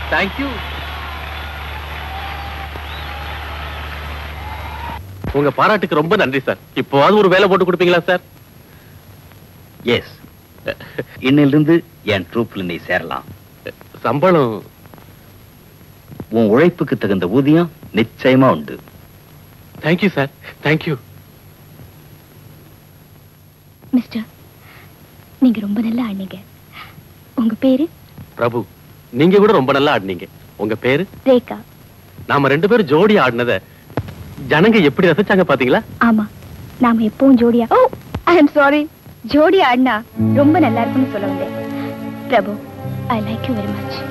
Speaker 11: Thank you உங்க பாராட்டுக்கு ரொம்ப நன்றி sir இப்போவாது ஒரு வேலை போட்டு கொடுப்பீங்களா sir
Speaker 3: yes இன்னிலிருந்து என் ட்ரூப்ல நீ சேரலாம்
Speaker 11: சம்பளம்
Speaker 3: உன் உழைப்புக்கு தகுந்த ஊதியம் நிச்சயமா உண்டு
Speaker 11: தேங்க்யூ சார் தேங்க்யூ
Speaker 6: மிஸ்டர் நீங்க ரொம்ப நல்லா ஆடினீங்க உங்க பேரு
Speaker 11: பிரபு நீங்க கூட ரொம்ப நல்லா ஆடினீங்க உங்க பேரு
Speaker 6: ரேகா
Speaker 11: நாம ரெண்டு பேரும் ஜோடி ஆடினத ஜனங்க எப்படி ரசிச்சாங்க பாத்தீங்களா
Speaker 6: ஆமா நாம எப்பவும் ஜோடியா ஓ ஐ அம் சாரி ஜோடி ஆடினா ரொம்ப நல்லா இருக்கும்னு சொல்ல வந்தேன் Prabhu I like you very much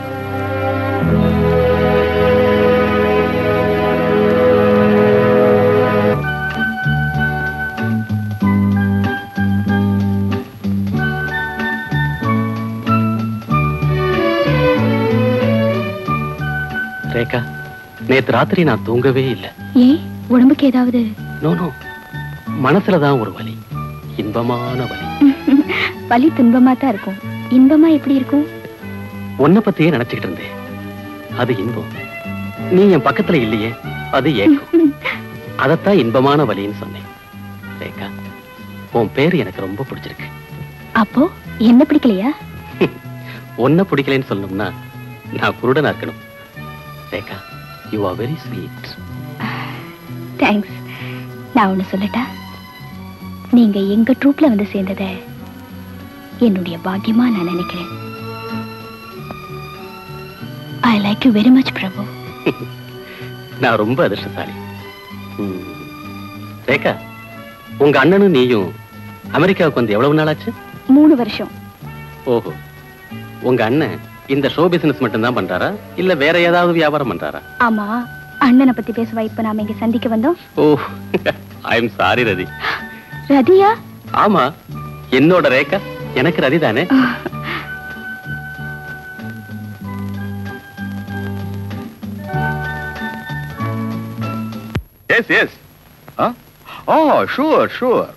Speaker 11: Rekha நேத்து ராத்திரி நான் தூங்கவே இல்லை
Speaker 6: ஏன் உடம்புக்கு ஏதாவது
Speaker 11: நோ நோ மனசுலதான் ஒரு வலி இன்பமான வலி
Speaker 6: வலி துன்பமா தான் இருக்கும் இன்பமா எப்படி இருக்கும்
Speaker 11: உன்னை பத்தியே நினைச்சுக்கிட்டு இருந்தேன் அது இன்பம் நீ என் பக்கத்துல இல்லையே அது ஏக்கம் அதத்தான் இன்பமான வலின்னு சொன்னேன் ரேகா உன் பேரு எனக்கு ரொம்ப பிடிச்சிருக்கு
Speaker 6: அப்போ என்ன பிடிக்கலையா
Speaker 11: உன்னை பிடிக்கலைன்னு சொல்லணும்னா நான் குருடனா இருக்கணும் Rekha you are very sweet
Speaker 6: thanks நான் ஒண்ணு சொல்லட்டா நீங்க எங்க ட்ரூப்ல வந்து சேர்ந்தத என்னுடைய பாக்கியமா நான் நினைக்கிறேன் I like you very much Prabhu
Speaker 11: நான் ரொம்ப அதிர்ஷ்டசாலி ம். ரேகா உங்க அண்ணனும் நீயும் அமெரிக்காவுக்கு வந்து எவ்வளவு நாள் ஆச்சு
Speaker 6: மூணு வருஷம்
Speaker 11: ஓஹோ உங்க அண்ணன் இந்த ஷோ பிசினஸ் மட்டும் தான் பண்றாரா இல்ல வேற ஏதாவது வியாபாரம் பண்றாரா
Speaker 6: ஆமா அண்ணனை பத்தி பேசுவா இப்ப நாம இங்க சந்திக்க வந்தோம்
Speaker 11: ஓ ஐ எம் சாரி ரதி
Speaker 6: ரதியா
Speaker 11: ஆமா என்னோட ரேகா எனக்கு ரதி தானே
Speaker 5: yes yes oh sure sure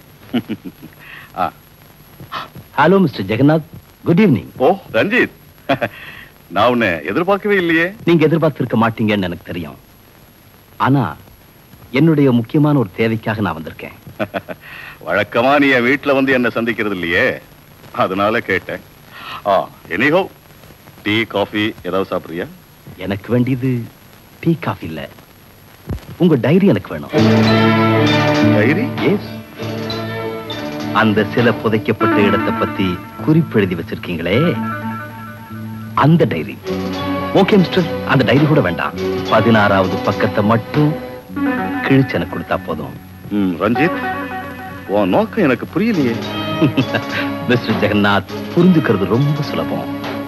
Speaker 3: hello mister Jagannath good evening
Speaker 5: oh Ranjit நான் உன்னை எதிர்பார்க்கவே இல்லையே
Speaker 3: நீங்க எதிர்பார்த்திருக்க மாட்டீங்கன்னு எனக்கு தெரியும் ஆனா என்னுடைய முக்கியமான ஒரு தேவைக்காக நான் வந்திருக்கேன்
Speaker 5: வழக்கமா நீ என் வீட்டுல வந்து என்ன சந்திக்கிறது இல்லையே அதனால கேட்டேன் ஆ எனிஹோ டீ காஃபி ஏதாவது சாப்பிடுறியா
Speaker 3: எனக்கு வேண்டியது டீ காஃபி இல்ல உங்க டைரி எனக்கு வேணும்
Speaker 5: டைரி
Speaker 3: எஸ் அந்த சில புதைக்கப்பட்ட இடத்தை பத்தி குறிப்பு எழுதி வச்சிருக்கீங்களே அந்த டைரி ஓகே மிஸ்டர் அந்த டைரி கூட வேண்டாம் பதினாறாவது பக்கத்தை மட்டும் கிழிச்சு எனக்கு கொடுத்தா போதும்
Speaker 5: ம் ரஞ்சித் உன் நோக்கம் எனக்கு புரியலையே
Speaker 3: மிஸ்டர் ஜெகநாத் புரிஞ்சுக்கிறது ரொம்ப சுலபம்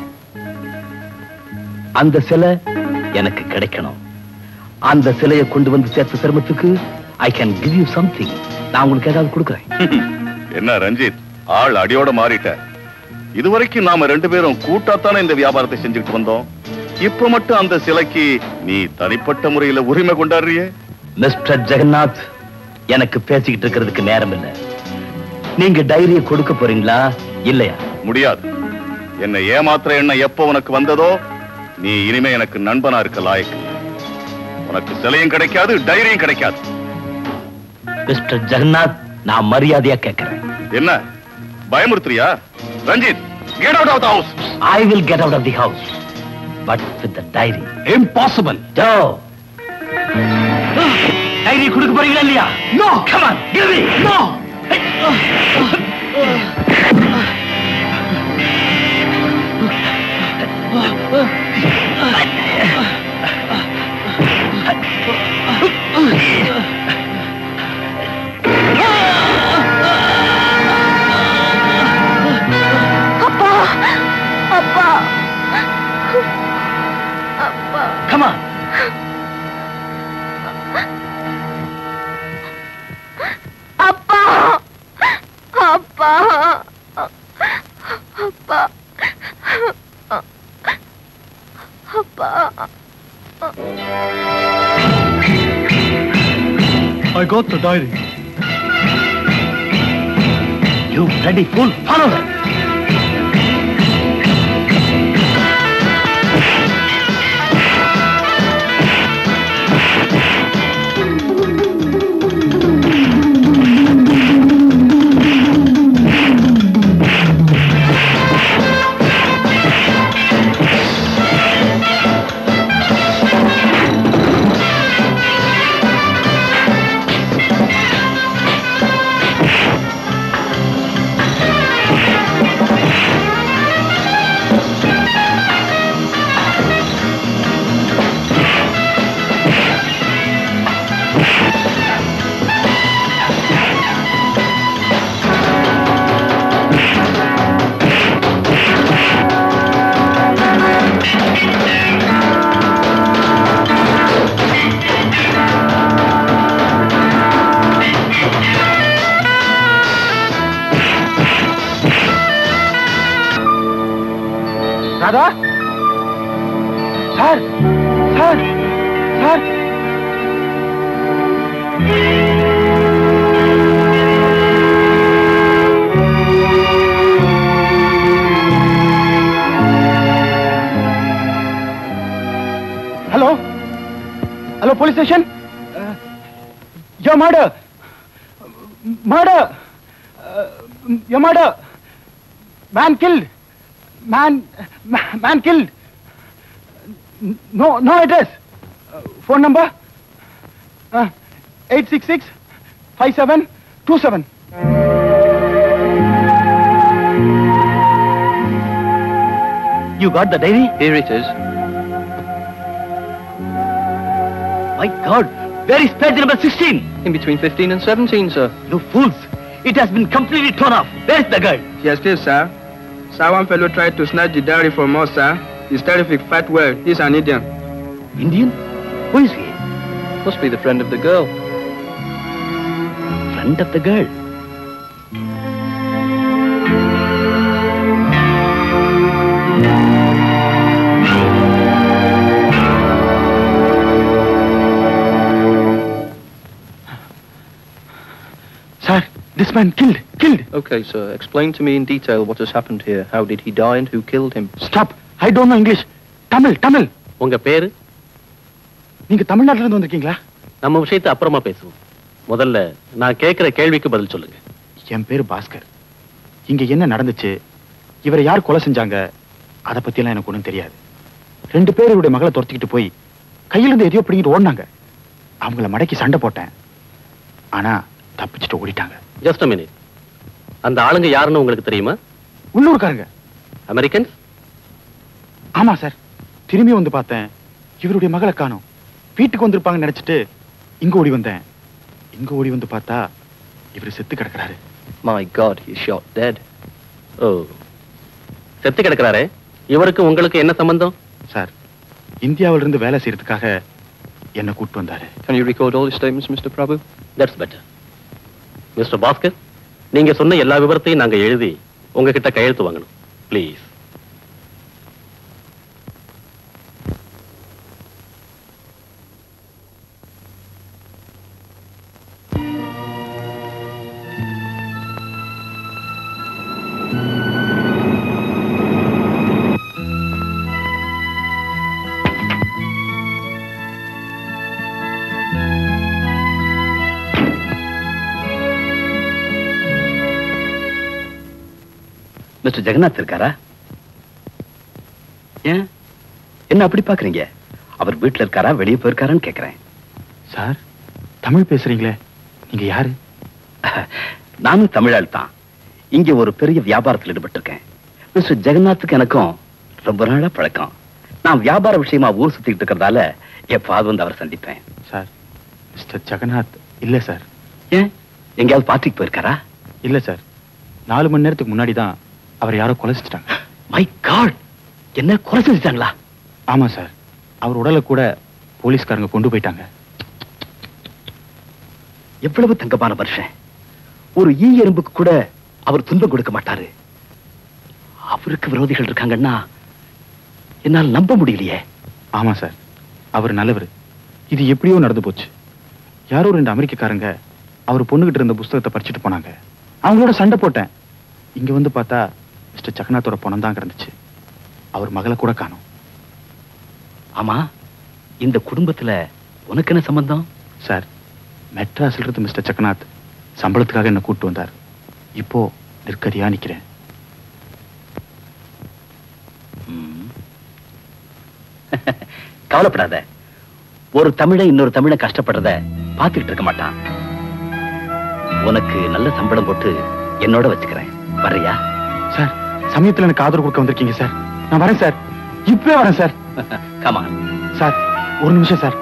Speaker 3: அந்த சிலை எனக்கு கிடைக்கணும் அந்த சிலையை கொண்டு வந்து சேர்த்த சிரமத்துக்கு I can give you something நான் உங்களுக்கு ஏதாவது கொடுக்குறேன்
Speaker 5: என்ன ரஞ்சித் ஆள் அடியோட மாறிட்ட இதுவரைக்கும் நாம ரெண்டு பேரும் கூட்டாத்தானே இந்த வியாபாரத்தை செஞ்சுட்டு வந்தோம் இப்ப மட்டும் அந்த சிலைக்கு நீ தனிப்பட்ட முறையில உரிமை கொண்டாடுறியே
Speaker 3: மிஸ்டர் ஜெகநாத் எனக்கு பேசிக்கிட்டு இருக்கிறதுக்கு நேரம் இல்லை நீங்க டைரியை கொடுக்க போறீங்களா இல்லையா
Speaker 5: முடியாது என்னை ஏமாத்துற எண்ணம் எப்போ உனக்கு வந்ததோ நீ இனிமே எனக்கு நண்பனா இருக்க லாயக்கு உனக்கு சிலையும் கிடைக்காது டைரியும் கிடைக்காது
Speaker 3: மிஸ்டர் ஜெகநாத் நான் மரியாதையா கேட்கிறேன்
Speaker 5: என்ன பயமுறுத்துறியா Ranjit get out of the house
Speaker 3: I will get out of the house but with the diary impossible ஜோ டைரி கொடுக்க போறீங்களா இல்லையா no come on give me no
Speaker 6: அப்பா அப்பா அப்பா
Speaker 3: கம் ஆன்
Speaker 6: அப்பா அப்பா அப்பா அப்பா
Speaker 13: I got the diary.
Speaker 3: You bloody fool! Follow them!
Speaker 7: Radha sir sir sir hello hello police station yo murder murder yo murder man killed man man killed no no address uh, phone number uh, 866 5727
Speaker 3: You got the diary?
Speaker 12: Here it is.
Speaker 3: My God, where is page number 16?
Speaker 12: In between 15 and 17, sir.
Speaker 3: You fools! It has been completely torn off. Where is the girl?
Speaker 14: Yes, please, sir. Sir, one fellow tried to snatch the diary from us, sir. He's terrific, fat well. He's an Indian.
Speaker 3: Indian? Who is he?
Speaker 12: Must be the friend of the girl.
Speaker 3: Friend of the girl.
Speaker 7: sir this man killed killed
Speaker 12: Okay, sir. Explain to me in detail what has happened here. How did he die and who killed him?
Speaker 7: stop i don't know english Tamil Tamil
Speaker 11: உங்க பேரு
Speaker 7: நீங்க தமிழ்நாட்டுல இருந்து வந்திருக்கீங்களா
Speaker 11: நம்ம விஷயத்தை அப்புறமா பேசுவோம் முதல்ல நான் கேட்கிற கேள்விக்கு பதில் சொல்லுங்க
Speaker 7: என் பேரு பாஸ்கர் இங்க என்ன நடந்துச்சு இவரை யார் கொலை செஞ்சாங்க அத பத்தி எல்லாம் எனக்கு ஒண்ணும் தெரியாது ரெண்டு பேர் இவருடைய மகளை துரத்திக்கிட்டு போய் கையில இருந்து எதையோ பிடிங்கிட்டு ஓடினாங்க அவங்கள மடக்கி சண்டை போட்டேன் ஆனா தப்பிச்சுட்டு ஓடிட்டாங்க
Speaker 11: ஜஸ்ட் மினிட் அந்த ஆளுங்க யாருன்னு உங்களுக்கு தெரியுமா
Speaker 7: உள்ளூர்காரங்க
Speaker 11: அமெரிக்கன்ஸ்
Speaker 7: ஆமா சார் திரும்பி வந்து பார்த்தேன் இவருடைய மகளை காணோம் வீட்டுக்கு வந்திருப்பாங்கன்னு நினைச்சிட்டு இங்க ஓடி வந்தேன் இங்க ஓடி வந்து பார்த்தா இவர் செத்து கிடக்குறாரு
Speaker 12: My God, he's shot dead.
Speaker 11: ஓ செத்து கிடக்குறாரே இவருக்கு உங்களுக்கு என்ன சம்பந்தம்
Speaker 7: சார் இந்தியாவில இருந்து வேலை செய்யறதுக்காக என்ன கூட்டு வந்தாரு
Speaker 12: Can you record all his statements, Mr. Prabhu?
Speaker 11: That's better mister Bhaskar நீங்க சொன்ன எல்லா விவரத்தையும் நாங்க எழுதி உங்ககிட்ட கையெழுத்து வாங்கணும் ப்ளீஸ்
Speaker 3: மிஸ்டர் ஜெகநாத் இருக்காரா ஏன் என்ன அப்படி பாக்குறீங்க அவர் வீட்டுல இருக்காரா வெளியே போயிருக்காரான்னு கேக்குறேன்
Speaker 7: சார் தமிழ் பேசுறீங்களே நீங்க யாரு
Speaker 3: நானும் தமிழாள் தான் இங்க ஒரு பெரிய வியாபாரத்தில் ஈடுபட்டிருக்கேன் மிஸ்டர் ஜெகநாத்துக்கு எனக்கும் ரொம்ப நாளா பழக்கம் நான் வியாபார விஷயமா ஊர் சுத்திட்டு இருக்கிறதால எப்பாவது வந்து அவரை சந்திப்பேன்
Speaker 7: சார் மிஸ்டர் ஜெகநாத் இல்ல சார்
Speaker 3: ஏன் எங்கேயாவது பார்ட்டிக்கு போயிருக்காரா
Speaker 7: இல்ல சார் நாலு மணி நேரத்துக்கு முன்னாடி தான் அவர் யாரோ கொலை செஞ்சுட்டாங்க
Speaker 3: மை காட் என்ன கொலை செஞ்சுட்டாங்களா
Speaker 7: ஆமா சார் அவர் உடலை கூட போலீஸ்காரங்க கொண்டு போயிட்டாங்க
Speaker 3: எவ்வளவு தங்கமான மனுஷன் ஒரு ஈ எறும்புக்கு கூட அவர் துன்பம் கொடுக்க மாட்டாரு அவருக்கு விரோதிகள் இருக்காங்கன்னா என்னால் நம்ப முடியலையே
Speaker 7: ஆமா சார் அவர் நல்லவர் இது எப்படியோ நடந்து போச்சு யாரோ ரெண்டு அமெரிக்கக்காரங்க அவர் பொண்ணுகிட்ட இருந்த புஸ்தகத்தை படிச்சுட்டு போனாங்க அவங்களோட சண்டை போட்டேன் இங்க வந்து பார்த்தா மிஸ்டர் ஜெகநாத்தோட பணம் தான் கிடந்துச்சு அவர் மகளை கூட காணோம்
Speaker 3: ஆமா இந்த குடும்பத்துல உனக்கு என்ன சம்பந்தம்
Speaker 7: சார் மெட்ராஸ்ல இருந்து மிஸ்டர் ஜெகநாத் சம்பளத்துக்காக என்ன கூட்டு வந்தார் இப்போ நிற்கதியா நிக்கிறேன்
Speaker 3: கவலைப்படாத ஒரு தமிழை இன்னொரு தமிழை கஷ்டப்படுறத பார்த்துக்கிட்டு இருக்க மாட்டான் உனக்கு நல்ல சம்பளம் போட்டு என்னோட வச்சுக்கிறேன் வர்றியா
Speaker 7: சார் சமயத்துல எனக்கு ஆதரவு கொடுக்க வந்திருக்கீங்க சார் நான் வரேன் சார் இப்பவே வரேன் சார்
Speaker 3: கமா
Speaker 7: சார் ஒரு நிமிஷம் சார்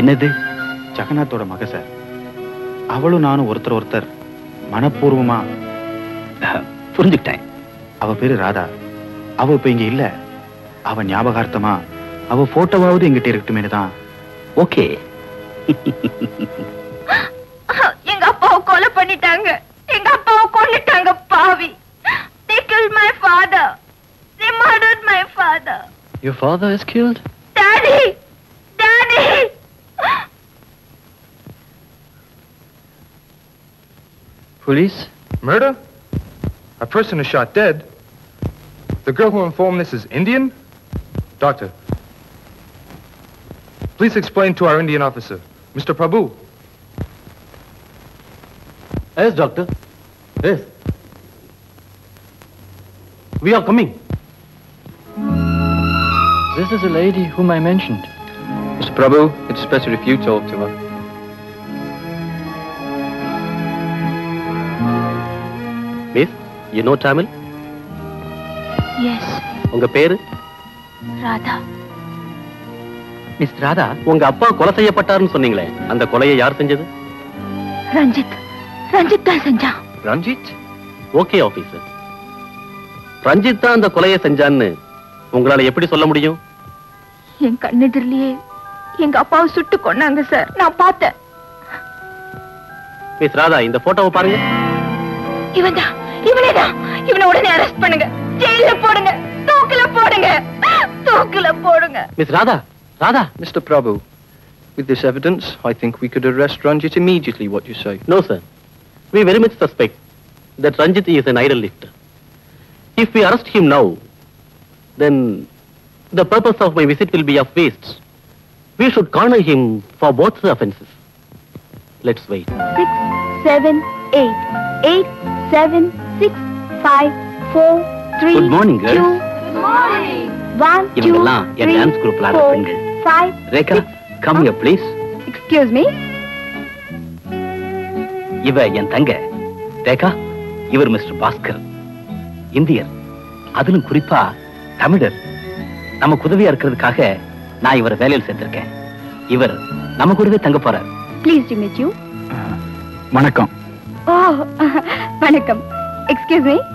Speaker 3: என்னது
Speaker 7: ஜெகநாத்தோட மக சார் அவளும் நானும் ஒருத்தர் ஒருத்தர் மனப்பூர்வமா
Speaker 3: புரிஞ்சுக்கிட்டேன்
Speaker 7: அவ பேரு ராதா அவ இப்ப இங்க இல்ல அவ ஞாபகார்த்தமா அவ போட்டோவாவது எங்கிட்ட இருக்கட்டுமே தான்
Speaker 3: ஓகே
Speaker 15: எங்க அப்பாவை கொலை பண்ணிட்டாங்க எங்க அப்பாவை கொன்னுட்டாங்க பாவி they killed my father they murdered my father
Speaker 12: Your father is killed?
Speaker 15: daddy daddy
Speaker 12: Police?
Speaker 10: Murder? A person is shot dead? The girl who informed this is Indian? Doctor, please explain to our Indian officer. Mr. Prabhu,
Speaker 11: Yes, doctor. Yes. We are coming.
Speaker 12: This is a lady whom I mentioned. Mr. Prabhu, it's better if you talk to her.
Speaker 11: Miss, you know Tamil?
Speaker 15: Yes
Speaker 11: உங்க பேரு
Speaker 15: Radha
Speaker 11: miss Radha உங்க அப்பா கொலை செய்யப்பட்டாருன்னு சொன்னீங்களே அந்த கொலையை யார் செஞ்சது
Speaker 15: ரஞ்சித் ரஞ்சித் தான் செஞ்சான்
Speaker 11: ரஞ்சித் ஓகே ஆபீசர் ரஞ்சித் தான் அந்த கொலையை செஞ்சான்னு உங்களால எப்படி சொல்ல முடியும்
Speaker 15: என் கண்ணெதிரிலேயே எங்க அப்பாவை சுட்டு கொன்னாங்க சார் நான் பார்த்தேன்
Speaker 11: மிஸ் ராதா இந்த போட்டோவை பாருங்க
Speaker 15: இவன் தான் இவனேதான் இவனை உடனே அரெஸ்ட் பண்ணுங்க ஜெயில போடுங்க தூக்குல போடுங்க தூக்குல போடுங்க
Speaker 11: miss Radha Radha
Speaker 12: Mr. Prabhu, with this evidence, I think we could arrest Ranjit immediately, what you say.
Speaker 11: No, sir. We very much suspect that Ranjit is an idol lifter. If we arrest him now, then the purpose of my visit will be of waste. We should corner him for both the offences. Let's wait.
Speaker 6: six, seven, eight, eight, seven, six, five, four, three,
Speaker 3: Good morning, girls.
Speaker 6: two, one, two,
Speaker 3: இவங்கெல்லாம் என்
Speaker 6: three,
Speaker 3: dance குரூப்ல ஆடுற
Speaker 6: four,
Speaker 3: பெண்கள்
Speaker 6: five.
Speaker 3: Rekha come here please
Speaker 6: Excuse me.
Speaker 3: இவ என் தங்க ரேகா இவர் mister Bhaskar இந்தியர் அதிலும் குறிப்பா தமிழர் நமக்கு உதவியா இருக்கிறதுக்காக நான் இவரை வேலையில் சேர்த்திருக்கேன் இவர் நம்ம கூடவே தங்க போறார்
Speaker 6: Pleased to meet you.
Speaker 7: வணக்கம்
Speaker 6: Oh, வணக்கம். Excuse me.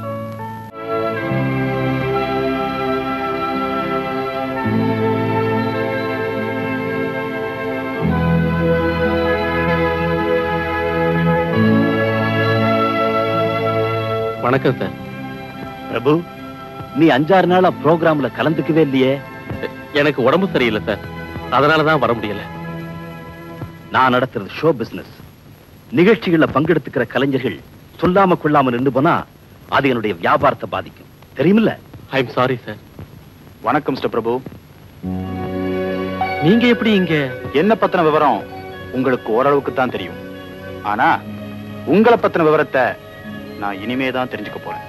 Speaker 11: வணக்கம் சார்
Speaker 3: பிரபு நீ அஞ்சாறு நாளா ப்ரோக்ராம்ல கலந்துக்கவே இல்லையே
Speaker 11: எனக்கு உடம்பு சரியில்லை சார் அதனால தான் வர முடியல
Speaker 3: நான் நடத்துறது ஷோ பிசினஸ் நிகழ்ச்சிகள்ல பங்கெடுத்துக்கிற கலைஞர்கள் சொல்லாம கொள்ளாம நின்று போனா அது என்னுடைய வியாபாரத்தை பாதிக்கும் தெரியுமில்ல
Speaker 11: ஐ எம் சாரி சார்
Speaker 7: வணக்கம் மிஸ்டர் பிரபு
Speaker 11: நீங்க எப்படி இங்க
Speaker 7: என்ன பத்தின விவரம் உங்களுக்கு ஓரளவுக்கு தான் தெரியும் ஆனா உங்களை பத்தின விவரத்தை நான் இனிமே தான் தெரிஞ்சுக்க போறேன்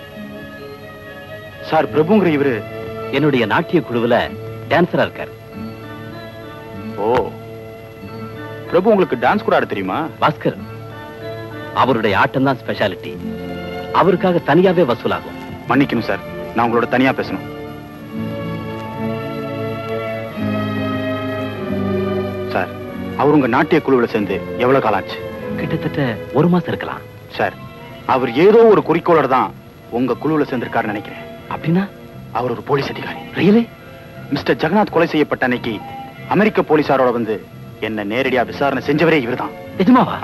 Speaker 7: சார் பிரபுங்கிற இவரு
Speaker 3: என்னுடைய நாட்டிய குழுவுல டான்சரா இருக்கார்
Speaker 7: ஓ பிரபு உங்களுக்கு டான்ஸ் கூட ஆட தெரியுமா
Speaker 3: பாஸ்கர் அவருடைய ஆட்டம் தான் ஸ்பெஷாலிட்டி அவருக்காக தனியாவே வசூலாகும்
Speaker 7: மன்னிக்கணும் சார் நான் உங்களோட தனியா பேசணும் சார் அவர் உங்க நாட்டிய குழுவுல சேர்ந்து எவ்வளவு காலம் ஆச்சு
Speaker 3: கிட்டத்தட்ட ஒரு மாசம் இருக்கலாம்
Speaker 7: சார் அவர் ஏதோ ஒரு குறிக்கோளோட தான் உங்க குழுவுல சேர்ந்திருக்காருன்னு நினைக்கிறேன்
Speaker 3: அப்படின்னா
Speaker 7: அவர் ஒரு போலீஸ் அதிகாரி
Speaker 3: ரியலி
Speaker 7: மிஸ்டர் ஜெகநாத் கொலை செய்யப்பட்ட அன்னைக்கு அமெரிக்க போலீசாரோட வந்து என்ன நேரடியா விசாரணை செஞ்சவரே இவர்தான்
Speaker 3: நிஜமாவா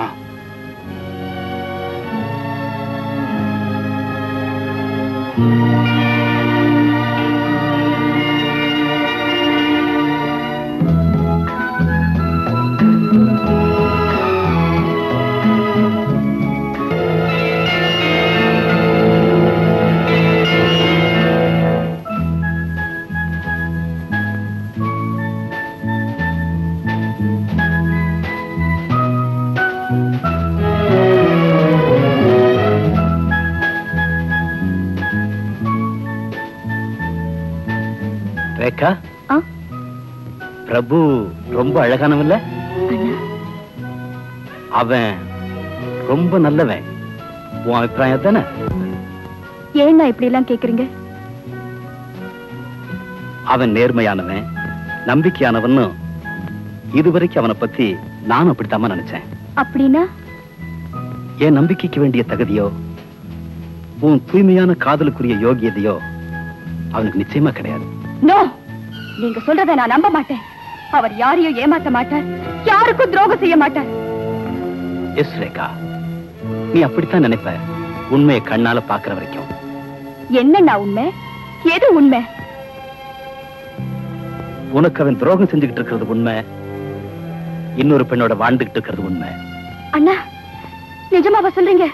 Speaker 3: ரேகா
Speaker 6: ஆ?
Speaker 3: பிரபு ரொம்ப அழகானவன்ல அவன் ரொம்ப நல்லவன் உன் அபிப்பிராயம் தானே
Speaker 6: ஏன்னா இப்படி எல்லாம் கேக்குறீங்க
Speaker 3: அவன் நேர்மையானவன் நம்பிக்கையானவன்னு இதுவரைக்கும் அவனை பத்தி நானும் அப்படித்தாம்மா நினைச்சேன்
Speaker 6: அப்படின்னா
Speaker 3: என் நம்பிக்கைக்கு வேண்டிய தகுதியோ உன் தூய்மையான காதலுக்குரிய யோகியதையோ அவனுக்கு நிச்சயமா கிடையாது
Speaker 6: நோ நீங்க சொல்றத நான் நம்ப மாட்டேன் அவர் யாரையும் ஏமாத்த மாட்டார் யாருக்கும் துரோகம் செய்ய மாட்டார்
Speaker 3: எஸ் ரேகா நீ அப்படித்தான் நினைப்ப உண்மையை கண்ணால பாக்குற வரைக்கும்
Speaker 6: என்னண்ணா உண்மை எது உண்மை
Speaker 3: உனக்கு அவன் துரோகம் செஞ்சுக்கிட்டு இருக்கிறது உண்மை இன்னொரு பெண்ணோட வாழ்ந்துகிட்டு இருக்கிறது உண்மை
Speaker 6: அண்ணா நிஜமாவா சொல்றீங்க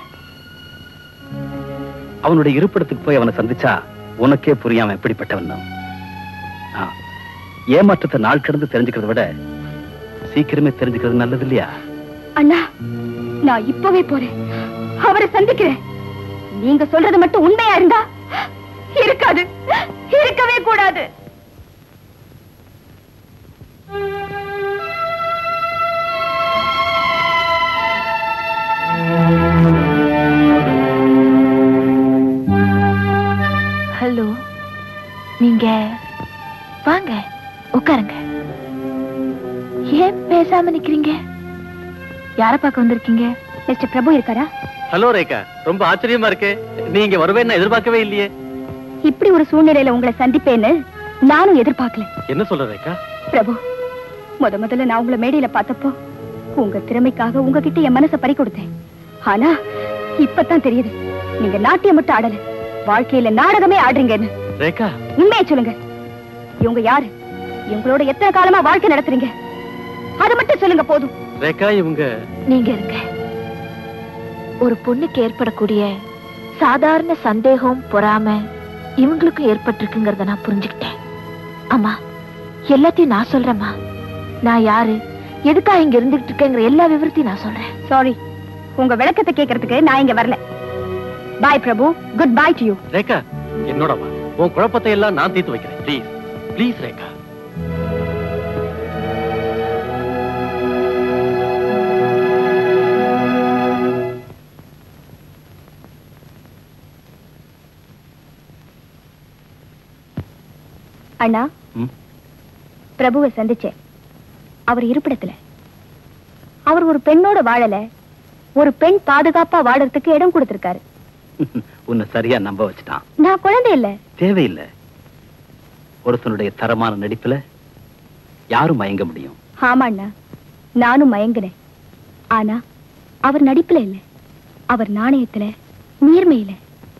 Speaker 3: அவனுடைய இருப்பிடத்துக்கு போய் அவனை சந்திச்சா உனக்கே புரியாம எப்படிப்பட்டவன் தான். ஆ, ஏமாற்றத்தை நாள் கடந்து தெரிஞ்சுக்கிறத விட சீக்கிரமே தெரிஞ்சுக்கிறது நல்லது இல்லையா
Speaker 6: அண்ணா நான் இப்பவே போறேன் அவரை சந்திக்கிறேன் நீங்க சொல்றது மட்டும் உண்மையா இருந்தா இருக்காது இருக்கவே கூடாது
Speaker 15: ஹலோ நீங்க வாங்க உட்காருங்க ஏன் பேசாம நிக்கிறீங்க யார பார்க்க வந்திருக்கீங்க
Speaker 6: மிஸ்டர் பிரபு இருக்காரா
Speaker 11: ஹலோ ரேகா ரொம்ப ஆச்சரியமா இருக்கு நீங்க வருவேன்னு நான் எதிர்பார்க்கவே இல்லையே
Speaker 6: இப்படி ஒரு சூழ்நிலையில உங்களை சந்திப்பேன்னு நானும் எதிர்பார்க்கல
Speaker 11: என்ன சொல்ற ரேகா
Speaker 6: பிரபு முத முதல்ல நான் உங்களை மேடையில பார்த்தப்போ உங்க திறமைக்காக உங்ககிட்ட என் மனசை பறி கொடுத்தேன் ஆனா இப்பதான் தெரியுது நீங்க நாட்டியம் மட்டும் ஆடல வாழ்க்கையில நாடகமே ஆடுறீங்கன்னு
Speaker 11: ரேகா
Speaker 6: உண்மையை சொல்லுங்க இவங்க யாரு இவங்களோட எத்தனை காலமா வாழ்க்கை நடத்துறீங்க அது மட்டும் சொல்லுங்க போதும்
Speaker 11: ரேகா இவங்க
Speaker 15: நீங்க இருங்க ஒரு பொண்ணுக்கு ஏற்படக்கூடிய சாதாரண சந்தேகம் பொறாம இவங்களுக்கும் ஏற்பட்டிருக்குங்கிறத நான் புரிஞ்சுக்கிட்டேன் அம்மா எல்லாத்தையும் நான் சொல்றேம்மா நான் யாரு எதுக்காக இங்க இருந்துகிட்டு இருக்கேங்கிற எல்லா விவரத்தையும் நான் சொல்றேன்
Speaker 6: சாரி உங்க விளக்கத்தை கேட்கறதுக்கு நான் இங்க வரல bye Prabhu good bye to you
Speaker 11: Rekha என்னோட வா உன் குழப்பத்தை எல்லாம் நான் தீர்த்து வைக்கிறேன் ப்ளீஸ் ப்ளீஸ் ரேகா
Speaker 6: அண்ணா
Speaker 3: ம்?
Speaker 6: பிரபுவை சந்திச்சேன் அவர் இருப்பிடத்துல அவர் ஒரு பெண்ணோட வாழல ஒரு பெண் பாதுகாப்பா வாழறதுக்கு இடம் கொடுத்திருக்காரு
Speaker 3: உன்னை சரியா நம்ப வச்சுட்டான்
Speaker 6: நான் குழந்தை இல்ல
Speaker 3: தேவையில்லை ஒருத்தனுடைய தரமான நடிப்புல யாரும் மயங்க முடியும்
Speaker 6: ஆமா அண்ணா நானும் மயங்கினேன் ஆனா அவர் நடிப்புல இல்ல அவர் நாணயத்துல நேர்மையில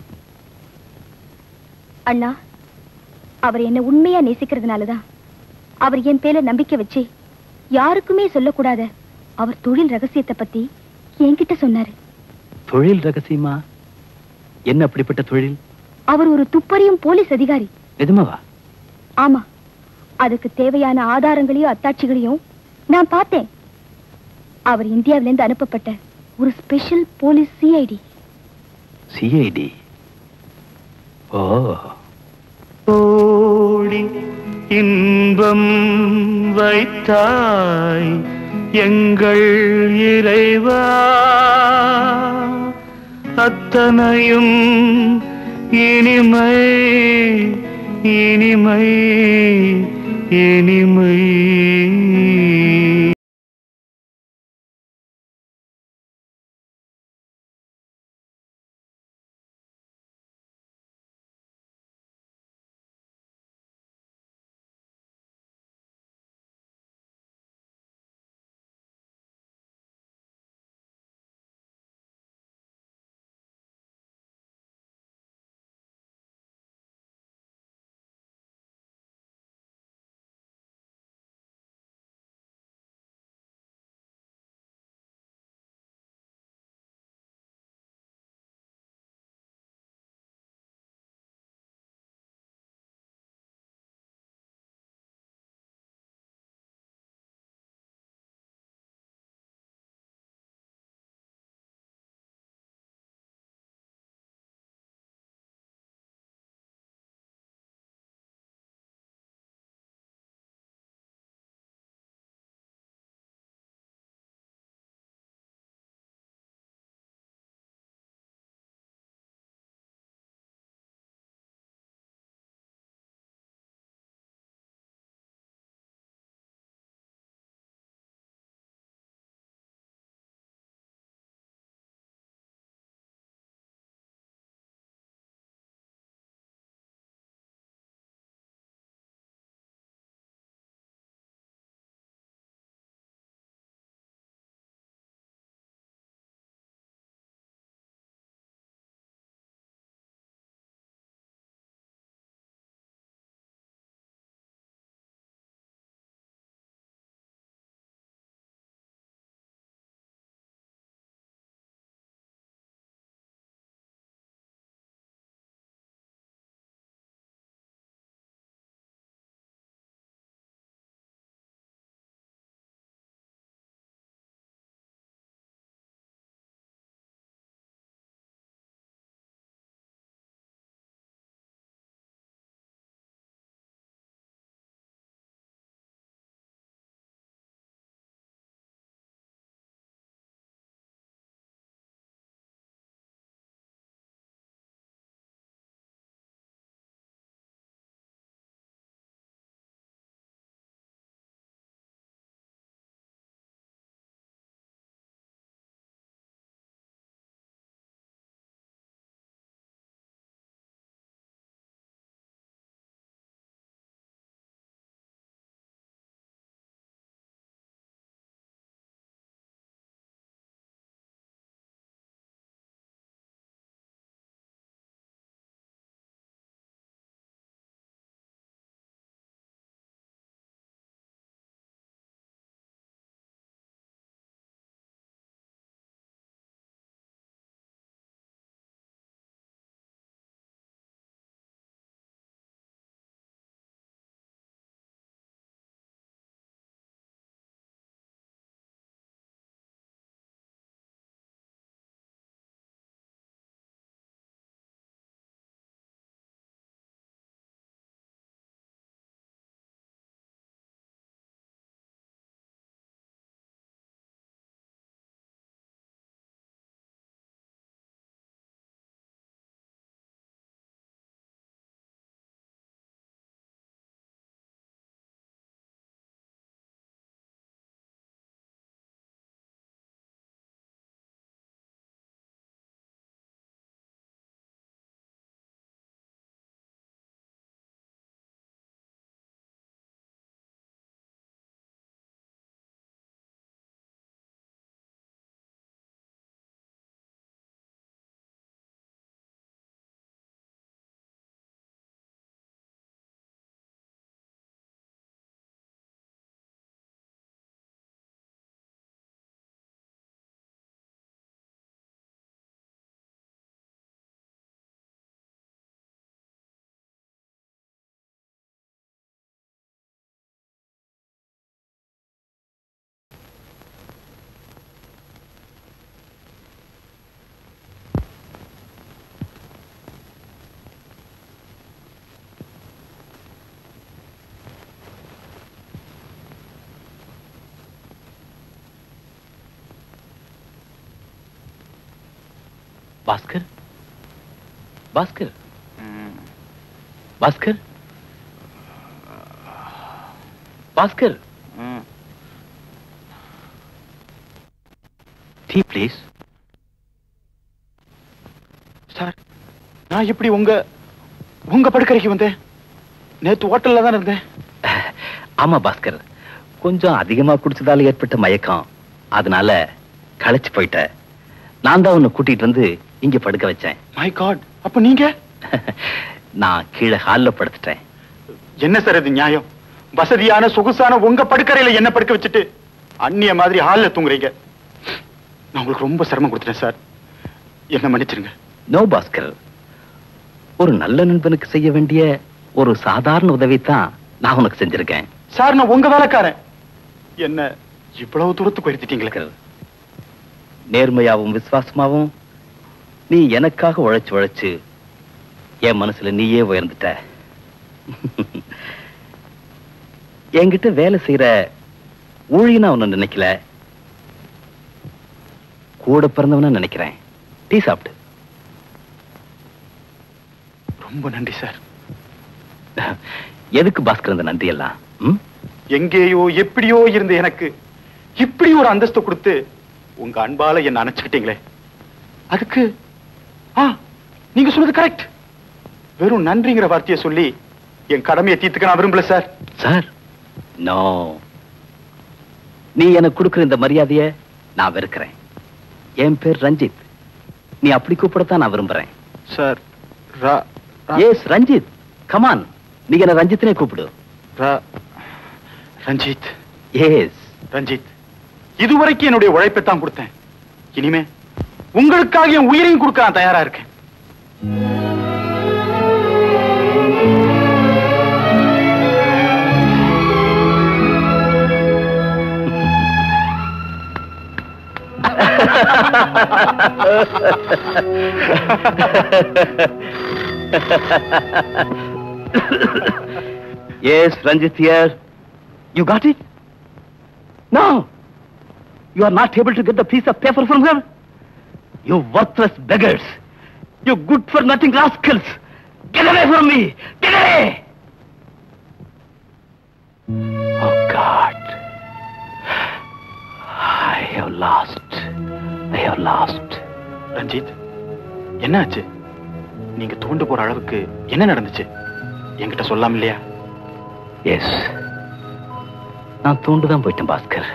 Speaker 6: அண்ணா அவர் என்ன உண்மையா நேசிக்கிறதுனாலதான் அவர் என் பேர்ல நம்பிக்கை வச்சு யாருக்குமே சொல்லக்கூடாத அவர் தொழில் ரகசியத்தை பத்தி என்கிட்ட சொன்னாரு
Speaker 3: தொழில் ரகசியமா என்ன அப்படிப்பட்ட தொழில்
Speaker 6: அவர் ஒரு துப்பறியும் போலீஸ் அதிகாரி
Speaker 3: நிஜமாவா
Speaker 6: ஆமா அதுக்கு தேவையான ஆதாரங்களையும் அத்தாட்சிகளையும் நான் பார்த்தேன் அவர் இந்தியாவிலிருந்து அனுப்பப்பட்ட ஒரு ஸ்பெஷல் போலீஸ் சிஐடி
Speaker 3: சிஐடி ஓ
Speaker 16: ஓடி இன்பம் வைத்தாய் எங்கள் இறைவா அத்தனையும் இனிமை இனிமை இனிமை
Speaker 3: Bhaskar Bhaskar Bhaskar Bhaskar tea please
Speaker 7: sir நான் எப்படி உங்க உங்க படுக்கறைக்கு வந்தேன் நேத்து ஹோட்டல்ல தான் இருந்தேன்
Speaker 3: ஆமா பாஸ்கர் கொஞ்சம் அதிகமா குடிச்சதால ஏற்பட்ட மயக்கம் அதனால களைச்சு போயிட்டேன் நான் தான் உன்னை கூட்டிட்டு வந்து இங்க படுக்க வச்சேன்
Speaker 7: மை காட் அப்ப நீங்க
Speaker 3: நான் கீழே ஹால்ல படுத்துட்டேன்
Speaker 7: என்ன சார் இது நியாயம் வசதியான சொகுசான உங்க படுக்கறையில என்ன படுக்க வச்சுட்டு அந்நிய மாதிரி ஹால்ல தூங்குறீங்க நான் உங்களுக்கு ரொம்ப சிரமம் கொடுத்துட்டேன் சார் என்ன மன்னிச்சிருங்க
Speaker 3: நோ பாஸ்கர் ஒரு நல்ல நண்பனுக்கு செய்ய வேண்டிய ஒரு சாதாரண உதவி தான் நான் உனக்கு செஞ்சிருக்கேன்
Speaker 7: சார் நான் உங்க வேலைக்காரன் என்ன இவ்வளவு தூரத்துக்கு உயர்த்திட்டீங்களே
Speaker 3: நேர்மையாவும் விசுவாசமாவும் நீ எனக்காக உழைச்சு உழைச்சு என் மனசுல நீயே உயர்ந்துட்ட என்கிட்ட வேலை செய்யற ஊழியனா உன்னை நினைக்கல கூட பிறந்தவனா நினைக்கிறேன் டீ சாப்பிட்டு
Speaker 7: ரொம்ப நன்றி சார்
Speaker 3: எதுக்கு பாஸ்கர் இந்த நன்றி எல்லாம் ம்?
Speaker 7: எங்கேயோ எப்படியோ இருந்த எனக்கு இப்படி ஒரு அந்தஸ்து கொடுத்து உங்க அன்பால என்ன அணைச்சுக்கிட்டீங்களே அதுக்கு ஆ நீங்க சொன்னது கரெக்ட் வெறும் நன்றிங்கிற வார்த்தையை சொல்லி என் கடமையை தீர்த்துக்க நான் விரும்பல சார்
Speaker 3: சார் நோ நீ எனக்கு கொடுக்கிற இந்த மரியாதைய நான் வெறுக்கிறேன் என் பேர் ரஞ்சித் நீ அப்படி கூப்பிடத்தான் நான் விரும்புறேன்
Speaker 7: சார்
Speaker 3: எஸ் ரஞ்சித் கமான் நீ என்ன ரஞ்சித்னே கூப்பிடு
Speaker 7: ரஞ்சித்
Speaker 3: எஸ்
Speaker 7: ரஞ்சித் இதுவரைக்கும் என்னுடைய உழைப்பை தான் கொடுத்தேன் இனிமே உங்களுக்காக என் உயிரையும் கொடுக்க நான் தயாரா இருக்கேன்
Speaker 3: yes, Ranjit here. You got it? No. You are not able to get the piece of paper from her? You worthless beggars. You good for nothing rascals. Get away from me. Get away. Oh God. I have lost. I have lost.
Speaker 7: Ranjith என்னாச்சு நீங்க தூண்டு போற அளவுக்கு என்ன நடந்துச்சு என்கிட்ட சொல்லாம இல்லையா
Speaker 3: எஸ் நான் தூண்டுதான் போயிட்டேன் பாஸ்கர்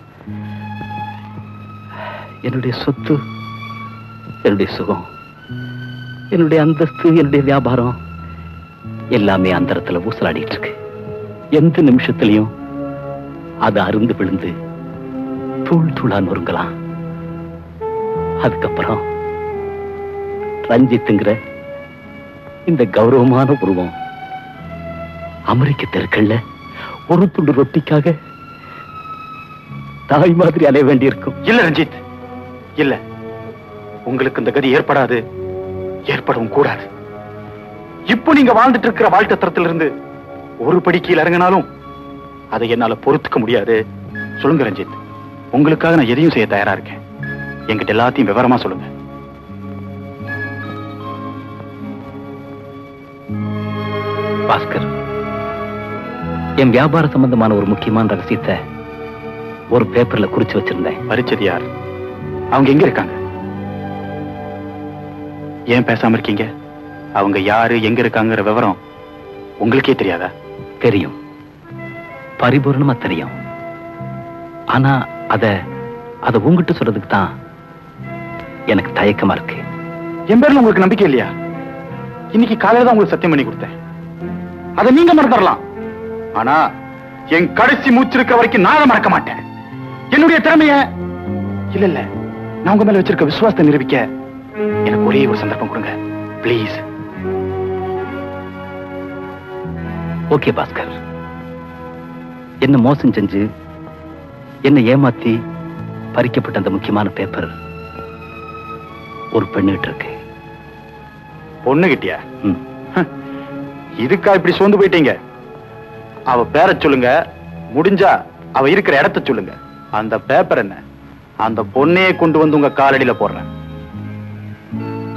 Speaker 3: என்னுடைய சொத்து என்னுடைய சுகம் என்னுடைய அந்தஸ்து என்னுடைய வியாபாரம் எல்லாமே அந்தரத்துல ஊசலாடிட்டு இருக்கு எந்த நிமிஷத்திலையும் அது அருந்து விழுந்து தூள் தூளா நொறுங்கலாம் அதுக்கப்புறம் ரஞ்சித்துங்கிற இந்த கௌரவமான உருவம் அமெரிக்க தெருக்கள்ல ஒரு துண்டு ரொட்டிக்காக தாய் மாதிரி அலைய வேண்டியிருக்கும்
Speaker 7: இல்ல ரஞ்சித் இல்ல உங்களுக்கு இந்த கதி ஏற்படாது ஏற்படவும் கூடாது இப்போ நீங்க வாழ்ந்துட்டு இருக்கிற வாழ்க்கை தரத்திலிருந்து ஒரு படி கீழ இறங்கினாலும் அதை என்னால பொறுத்துக்க முடியாது சொல்லுங்க ரஞ்சித் உங்களுக்காக நான் எதையும் செய்ய தயாரா இருக்கேன் என்கிட்ட எல்லாத்தையும் விவரமா சொல்லுங்க
Speaker 3: பாஸ்கர் என் வியாபார சம்பந்தமான ஒரு முக்கியமான ரகசியத்தை ஒரு பேப்பர்ல குறிச்சு வச்சிருந்தேன்
Speaker 7: பரிச்சது யார் அவங்க எங்க இருக்காங்க ஏன் பேசாம இருக்கீங்க அவங்க யாரு எங்க இருக்காங்கிற விவரம் உங்களுக்கே தெரியாதா
Speaker 3: தெரியும் பரிபூர்ணமா தெரியும் ஆனா அத அத உங்ககிட்ட சொல்றதுக்கு தான் எனக்கு தயக்கமா இருக்கு
Speaker 7: என் பேர்ல உங்களுக்கு நம்பிக்கை இல்லையா இன்னைக்கு காலையில தான் உங்களுக்கு சத்தியம் பண்ணி கொடுத்தேன் அதை நீங்க மறந்துடலாம் ஆனா என் கடைசி மூச்சு இருக்கிற வரைக்கும் நான் அதை மறக்க மாட்டேன் என்னுடைய திறமைய இல்ல இல்ல நான் உங்க மேல வச்சிருக்க விசுவாசத்தை நிரூபிக்க எனக்கு ஒரே ஒரு சந்தர்ப்பம் கொடுங்க ப்ளீஸ்
Speaker 3: ஓகே பாஸ்கர் என்ன மோசம் செஞ்சு என்ன ஏமாத்தி பறிக்கப்பட்ட அந்த முக்கியமான பேப்பர் ஒரு பெண்ணுகிட்ட இருக்கு
Speaker 7: பொண்ணு கிட்டியா இதுக்கா இப்படி சோர்ந்து போயிட்டீங்க அவ பேரை சொல்லுங்க முடிஞ்சா அவ இருக்கிற இடத்த சொல்லுங்க அந்த பேப்பர் என்ன அந்த பொண்ணையே கொண்டு வந்து உங்க காலடியில போடுறேன்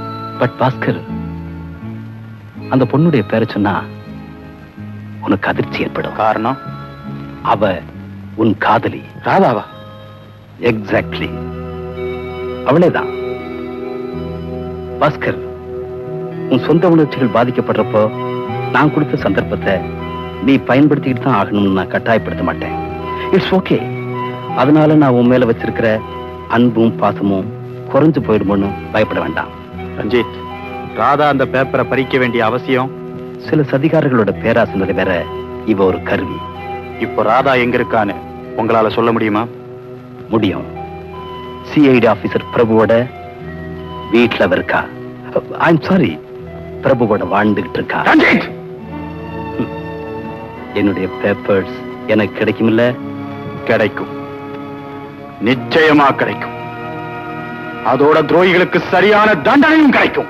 Speaker 3: பட் பாஸ்கர் அந்த பொண்ணுடைய பேரை சொன்னா உனக்கு அதிர்ச்சி ஏற்படும்
Speaker 7: காரணம்
Speaker 3: அவ உன் காதலி
Speaker 7: ராதாவா
Speaker 3: எக்ஸாக்ட்லி அவளேதான் பாஸ்கர் உன் சொந்த உணர்ச்சிகள் பாதிக்கப்படுறப்போ நான் கொடுத்த சந்தர்ப்பத்தை நீ பயன்படுத்திக்கிட்டு தான் ஆகணும்னு நான் கட்டாயப்படுத்த மாட்டேன் இட்ஸ் ஓகே அதனால நான் உன் மேல வச்சிருக்கிற அன்பும் பாசமும் குறைஞ்சு போயிடுமோன்னு பயப்பட வேண்டாம்
Speaker 7: ரஞ்சித் ராதா அந்த பேப்பரை பறிக்க வேண்டிய அவசியம்
Speaker 3: சில சதிகாரர்களோட பேராசை நிறைவேற இவ ஒரு கருவி
Speaker 7: இப்போ ராதா எங்க இருக்கான்னு உங்களால சொல்ல முடியுமா
Speaker 3: முடியும் சிஐடி ஆபீசர் பிரபுவோட வீட்டுல அவ இருக்கா ஐம் சாரி பிரபுவோட வாழ்ந்துகிட்டு இருக்கா ம். என்னுடைய பேப்பர்ஸ் எனக்கு கிடைக்குமில்ல
Speaker 7: கிடைக்கும் நிச்சயமா கிடைக்கும் அதோட துரோகிகளுக்கு சரியான தண்டனையும் கிடைக்கும்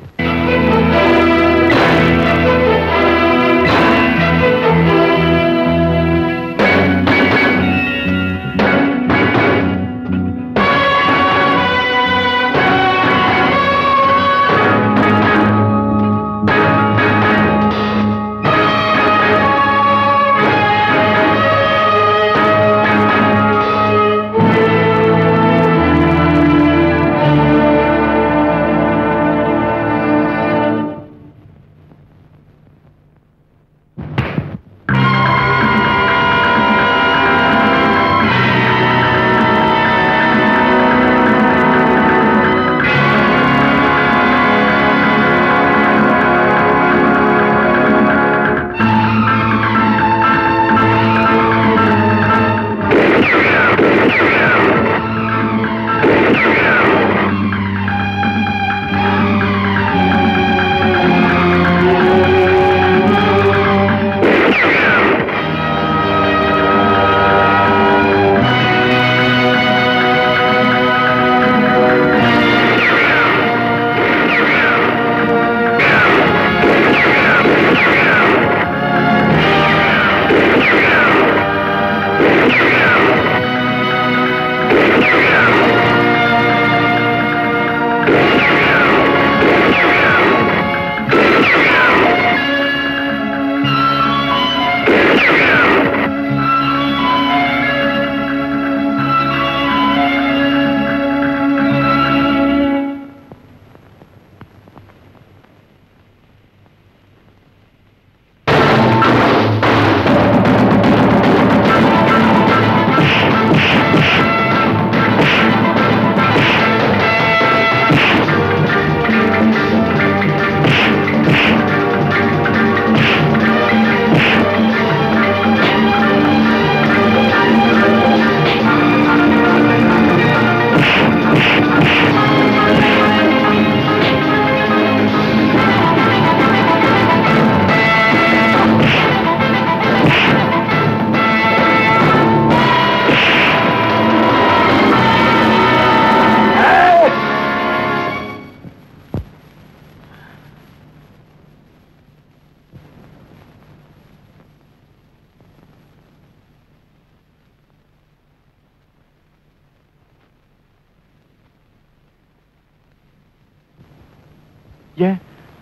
Speaker 7: ஏன்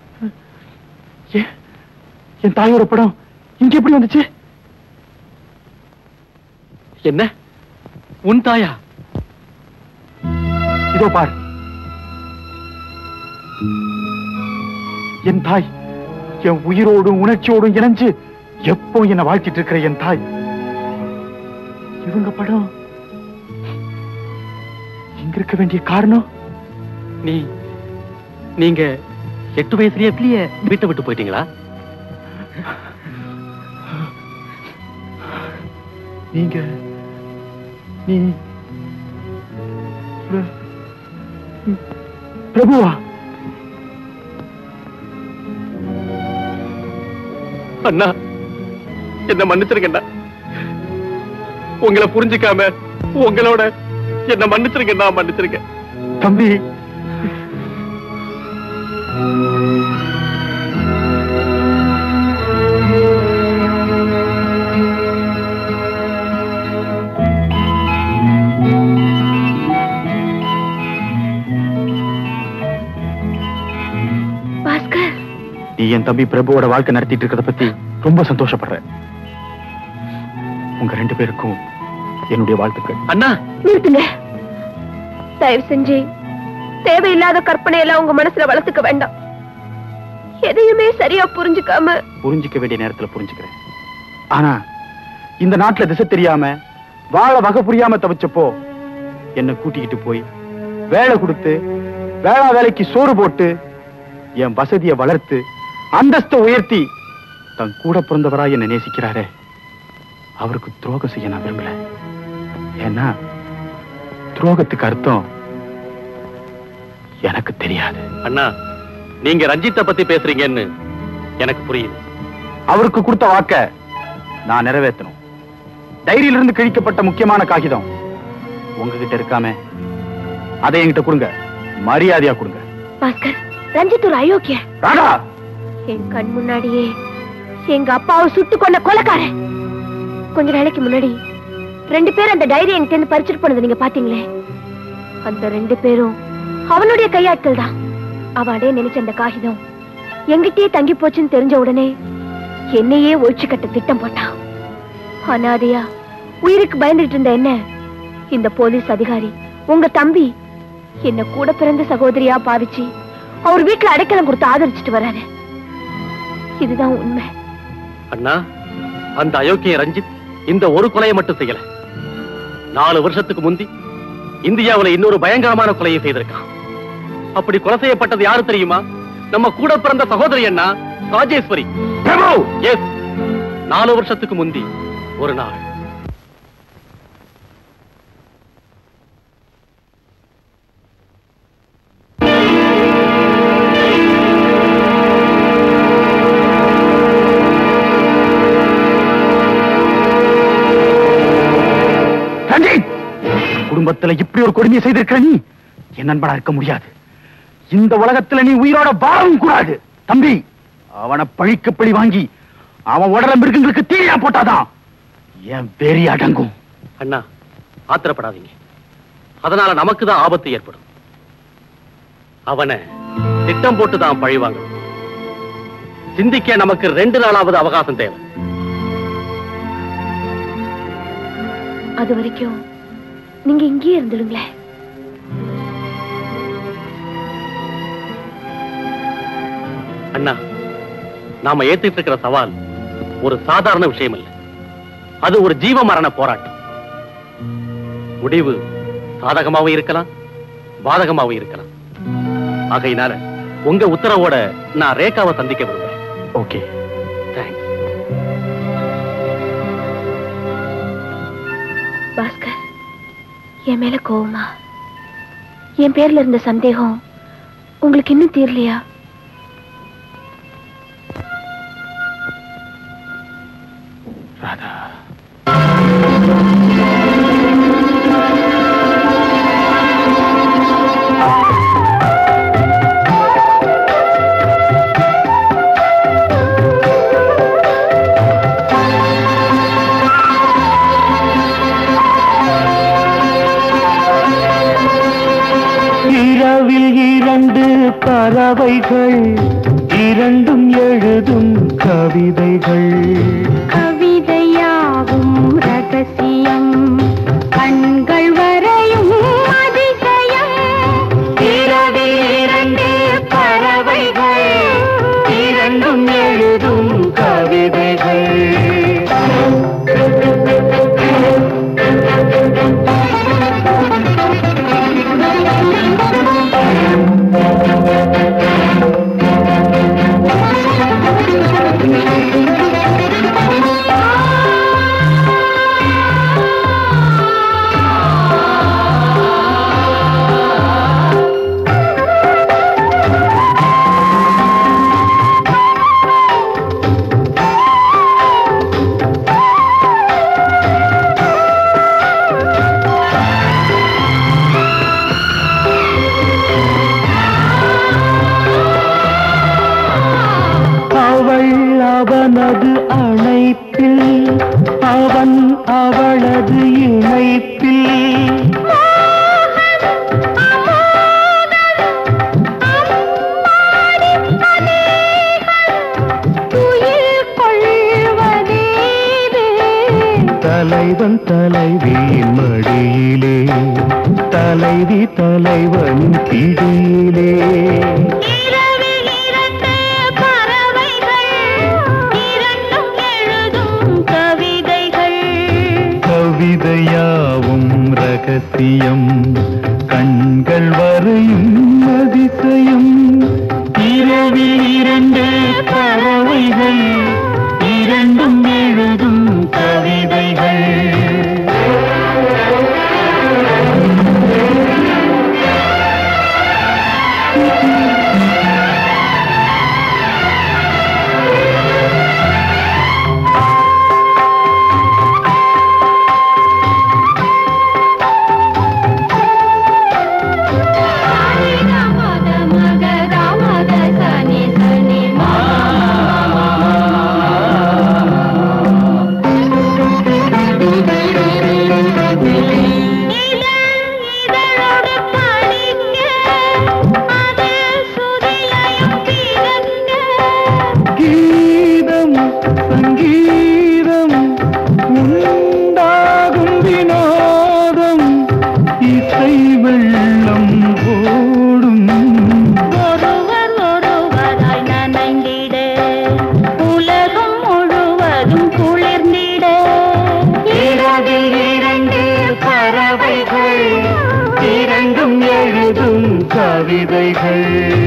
Speaker 7: ஏன் என் தாயோட படம் இங்க எப்படி வந்துச்சு
Speaker 11: என்ன உன் தாயா
Speaker 7: இதோ பார் என் தாய் என் உயிரோடும் உணர்ச்சியோடும் இணைஞ்சு எப்போ என்ன வாழ்த்திட்டு இருக்கிற என் தாய் இவங்க படம் இங்க இருக்க வேண்டிய காரணம்
Speaker 11: நீ நீங்க எட்டு வயசுலயே எப்படியே வீட்டை விட்டு போயிட்டீங்களா
Speaker 7: நீங்க நீ பிர- பிரபுவா
Speaker 11: அண்ணா என்ன மன்னிச்சிருங்கண்ணா உங்களை புரிஞ்சுக்காம உங்களோட என்ன மன்னிச்சிருங்கண்ணா மன்னிச்சிருங்க
Speaker 7: தம்பி
Speaker 1: பாஸ்கர்
Speaker 7: நீ என் தம்பி பிரபுவோட வாழ்க்கை நடத்திட்டு இருக்கிறத பத்தி ரொம்ப சந்தோஷப்படுறேன் உங்க ரெண்டு பேருக்கும் என்னுடைய வாழ்த்துக்கள்
Speaker 11: அண்ணா
Speaker 15: நிறுத்துங்க தயவு செஞ்சு தேவையில்லாத கற்பனை எல்லாம் உங்க மனசுல வளர்த்துக்க வேண்டாம் எதையுமே சரியா புரிஞ்சுக்காம
Speaker 7: புரிஞ்சுக்க வேண்டிய நேரத்துல புரிஞ்சுக்கிறேன் ஆனா இந்த நாட்டுல திசை தெரியாம வாழ வகை புரியாம தவிச்சப்போ என்ன கூட்டிக்கிட்டு போய் வேலை கொடுத்து வேளா வேலைக்கு சோறு போட்டு என் வசதியை வளர்த்து அந்தஸ்தை உயர்த்தி தன் கூட பிறந்தவரா என்ன நேசிக்கிறாரே அவருக்கு துரோகம் செய்ய நான் விரும்பல ஏன்னா துரோகத்துக்கு அர்த்தம் எனக்கு தெரியாது
Speaker 11: அண்ணா நீங்க ரஞ்சித்தை பத்தி பேசுறீங்கன்னு எனக்கு புரியுது
Speaker 7: அவருக்கு கொடுத்த வாக்க நான் நிறைவேற்றணும் டைரியிலிருந்து கிழிக்கப்பட்ட முக்கியமான காகிதம் உங்ககிட்ட இருக்காம அதை என்கிட்ட கொடுங்க மரியாதையா கொடுங்க
Speaker 15: பாஸ்கர் ரஞ்சித் ஒரு அயோக்கிய
Speaker 7: ராதா
Speaker 15: என் கண் முன்னாடியே எங்க அப்பாவை சுட்டு கொண்ட கொலைக்காரன் கொஞ்ச நாளைக்கு முன்னாடி ரெண்டு பேரும் அந்த டைரி என்கிட்ட இருந்து பறிச்சுட்டு போனது நீங்க பாத்தீங்களே அந்த ரெண்டு பேரும் அவனுடைய கையாட்கள் தான் அவடே நினைச்ச அந்த காகிதம் எங்கிட்டயே தங்கி போச்சுன்னு தெரிஞ்ச உடனே என்னையே ஒழிச்சு கட்ட திட்டம் போட்டான் அனாதையா உயிருக்கு பயந்துட்டு இருந்த என்ன இந்த போலீஸ் அதிகாரி உங்க தம்பி என்ன கூட பிறந்த சகோதரியா பாவிச்சு அவர் வீட்டுல அடைக்கலம் கொடுத்து ஆதரிச்சுட்டு வராரு இதுதான் உண்மை
Speaker 11: அண்ணா அந்த அயோக்கிய ரஞ்சித் இந்த ஒரு கொலையை மட்டும் செய்யல நாலு வருஷத்துக்கு முந்தி இந்தியாவுல இன்னொரு பயங்கரமான கொலையை செய்திருக்கான் அப்படி கொலை செய்யப்பட்டது யாரு தெரியுமா நம்ம கூட பிறந்த சகோதரி அண்ணா ராஜேஸ்வரி எஸ் நாலு வருஷத்துக்கு முந்தி ஒரு நாள்
Speaker 7: ரஞ்சித் குடும்பத்துல இப்படி ஒரு கொடுமையை செய்திருக்கிற நீ என் நண்பனா இருக்க முடியாது இந்த உலகத்துல நீ உயிரோட வாழவும் கூடாது தம்பி அவனை பழிக்கு பழி வாங்கி அவன் உடல மிருகங்களுக்கு தீயா போட்டாதான் என் வெறி அடங்கும்
Speaker 11: அண்ணா ஆத்திரப்படாதீங்க அதனால நமக்கு தான் ஆபத்து ஏற்படும் அவனை திட்டம் போட்டு தான் பழி வாங்கணும் சிந்திக்க நமக்கு ரெண்டு நாளாவது அவகாசம் தேவை
Speaker 15: அது வரைக்கும் நீங்க இங்கேயே இருந்துடுங்களேன்
Speaker 11: அண்ணா நாம ஏத்துட்டு இருக்கிற சவால் ஒரு சாதாரண விஷயம் இல்ல அது ஒரு ஜீவ மரண போராட்டம் முடிவு சாதகமாவும் இருக்கலாம் பாதகமாவும் இருக்கலாம் ஆகையினால உங்க உத்தரவோட நான் ரேகாவை சந்திக்க விரும்புறேன்
Speaker 7: ஓகே
Speaker 11: தேங்க்ஸ்
Speaker 15: பாஸ்கர் என் மேல கோவமா என் பேர்ல இருந்த சந்தேகம் உங்களுக்கு இன்னும் தீரலையா
Speaker 16: இரவில் இரண்டு பறவைகள் இரண்டும் எழுதும் கவிதைகள்
Speaker 17: கவிதையாகும் ரகசியம் கண்கள் வரையும் அதிசயம் இரவில் இரண்டு பறவைகள் இரண்டும் எழுதும் கவிதைகள்
Speaker 16: அவள் அவனது அணைப்பில் அவன் அவளது இணைப்பில்
Speaker 17: அம்மாடி
Speaker 16: தலைவன் தலைவியின் மடியிலே தலைவி தலைவனின் பிடியிலே
Speaker 17: இரவில் இரண்டு பறவைகள் இரண்டும் எழுதும் கவிதைகள்
Speaker 16: கவிதையாவும் ரகசியம் கண்கள் வரையும் அதிசயம் இரவில் இரண்டு பறவைகள் இரண்டும் எழுதும் கவிதைகள்
Speaker 17: மத மக ராமக சனி சனி இதழோடு படிக்க அது சுதிலையும் பிறக்க
Speaker 16: கீதம் சங்கீதம் உண்டாகும் வினோதம் இசை வெள்ளம் ஓடும்
Speaker 17: ஒருவர் ஒருவராய் நனைந்திட உலகம் முழுவதும் குளிர்ந்திட
Speaker 16: இரவில் இரண்டு பறவைகள் இரண்டும் எழுதும் கவிதைகள்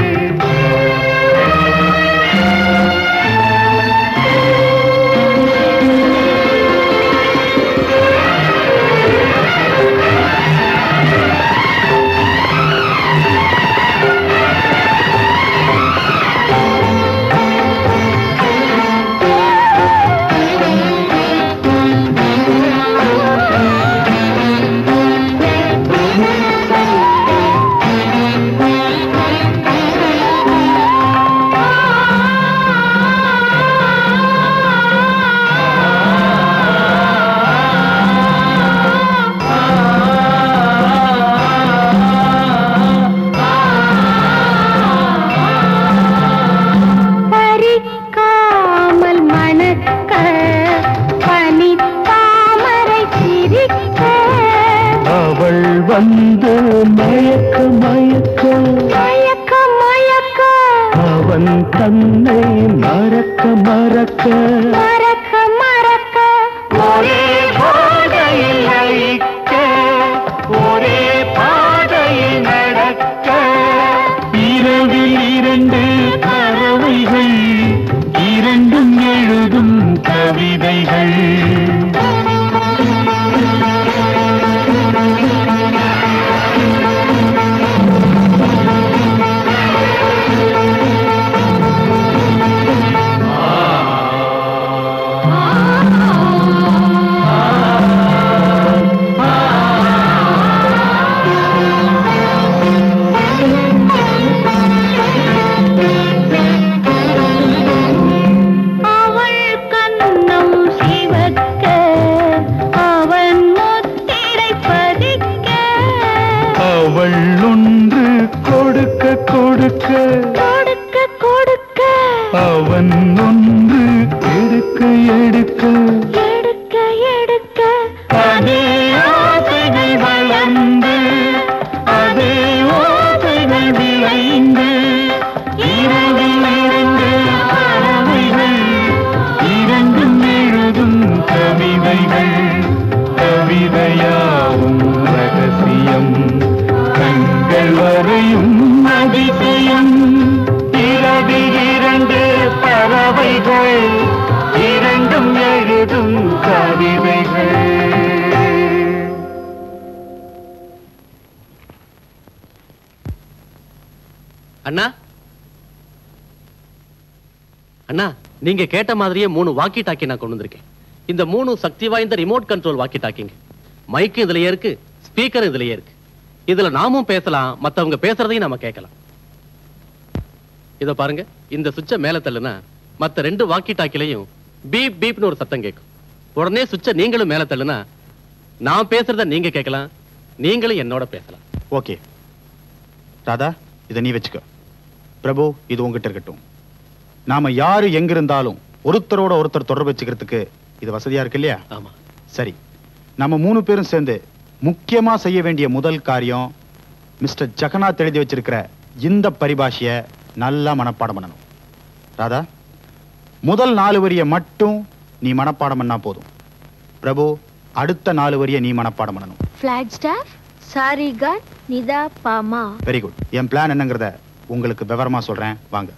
Speaker 17: பறிக்காமல் மணக்க பனி தாமரை சிரிக்க
Speaker 16: அவள் வந்து மயக்க மயக்க
Speaker 17: மயக்க மயக்க
Speaker 16: அவன் தன்னை மறக்க மறக்க
Speaker 17: மறக்க மறக்க
Speaker 16: ஒரே போதையில் லயிக்க ஒரே பாதையில் நடக்க இரவில் இரண்டு பறவைகள் இரண்டும் எழுதும் கவிதைகள்
Speaker 17: அவள் கண்ணம் சிவக்க அவன் முத்திரை பதிக்க
Speaker 16: அவள் ஒன்று கொடுக்க கொடுக்க
Speaker 17: கொடுக்க கொடுக்க
Speaker 16: அவன் ஒன்று எடுக்க எடுக்க
Speaker 17: எடுக்க எடுக்க
Speaker 16: அதே ஆசைகள் வளர்ந்து அதே ஓசைகள் விளைந்து இரவில் இரண்டு பறவைகள் இரண்டும் எழுதும் கவிதைகள் கவிதையாவும் ரகசியம் கண்கள் வரையும் அதிசயம் இரவில் இரண்டு பறவைகள் இரண்டும் எழுதும் கவிதைகள்
Speaker 11: அண்ணா அண்ணா நீங்க கேட்ட மாதிரியே மூணு வாக்கி டாக்கி நான் கொண்டு வந்திருக்கேன் இந்த மூணு சக்தி வாய்ந்த ரிமோட் கண்ட்ரோல் வாக்கி டாக்கிங்க மைக்கு இதுலயே இருக்கு ஸ்பீக்கர் இதுலயே இருக்கு இதுல நாமும் பேசலாம் மத்தவங்க பேசுறதையும் நாம கேட்கலாம் இத பாருங்க இந்த சுவிட்சை மேல தள்ளுனா மத்த ரெண்டு வாக்கி டாக்கிலையும் பீப் பீப்னு ஒரு சத்தம் கேட்கும் உடனே சுவிட்சை நீங்களும் மேல தள்ளுனா நான் பேசுறத நீங்க கேட்கலாம் நீங்களும் என்னோட பேசலாம்
Speaker 7: ஓகே ராதா இதை நீ வச்சுக்க பிரபு இது உங்ககிட்ட இருக்கட்டும் நாம யாரு எங்க இருந்தாலும் ஒருத்தரோட ஒருத்தர் தொடர்பு வச்சுக்கிறதுக்கு இது வசதியா இருக்கு இல்லையா
Speaker 11: ஆமா
Speaker 7: சரி நம்ம மூணு பேரும் சேர்ந்து முக்கியமா செய்ய வேண்டிய முதல் காரியம் மிஸ்டர் ஜெகநாத் எழுதி வச்சிருக்கிற இந்த பரிபாஷைய நல்லா மனப்பாடம் பண்ணணும் ராதா முதல் நாலு வரியை மட்டும் நீ மனப்பாடம் பண்ணா போதும் பிரபு அடுத்த நாலு வரியை நீ மனப்பாடம் பண்ணணும்
Speaker 17: flag staff Sarika Nitha Bhama
Speaker 7: very good என் பிளான் என்னங்கிறத உங்களுக்கு விவரமா சொல்றேன் வாங்க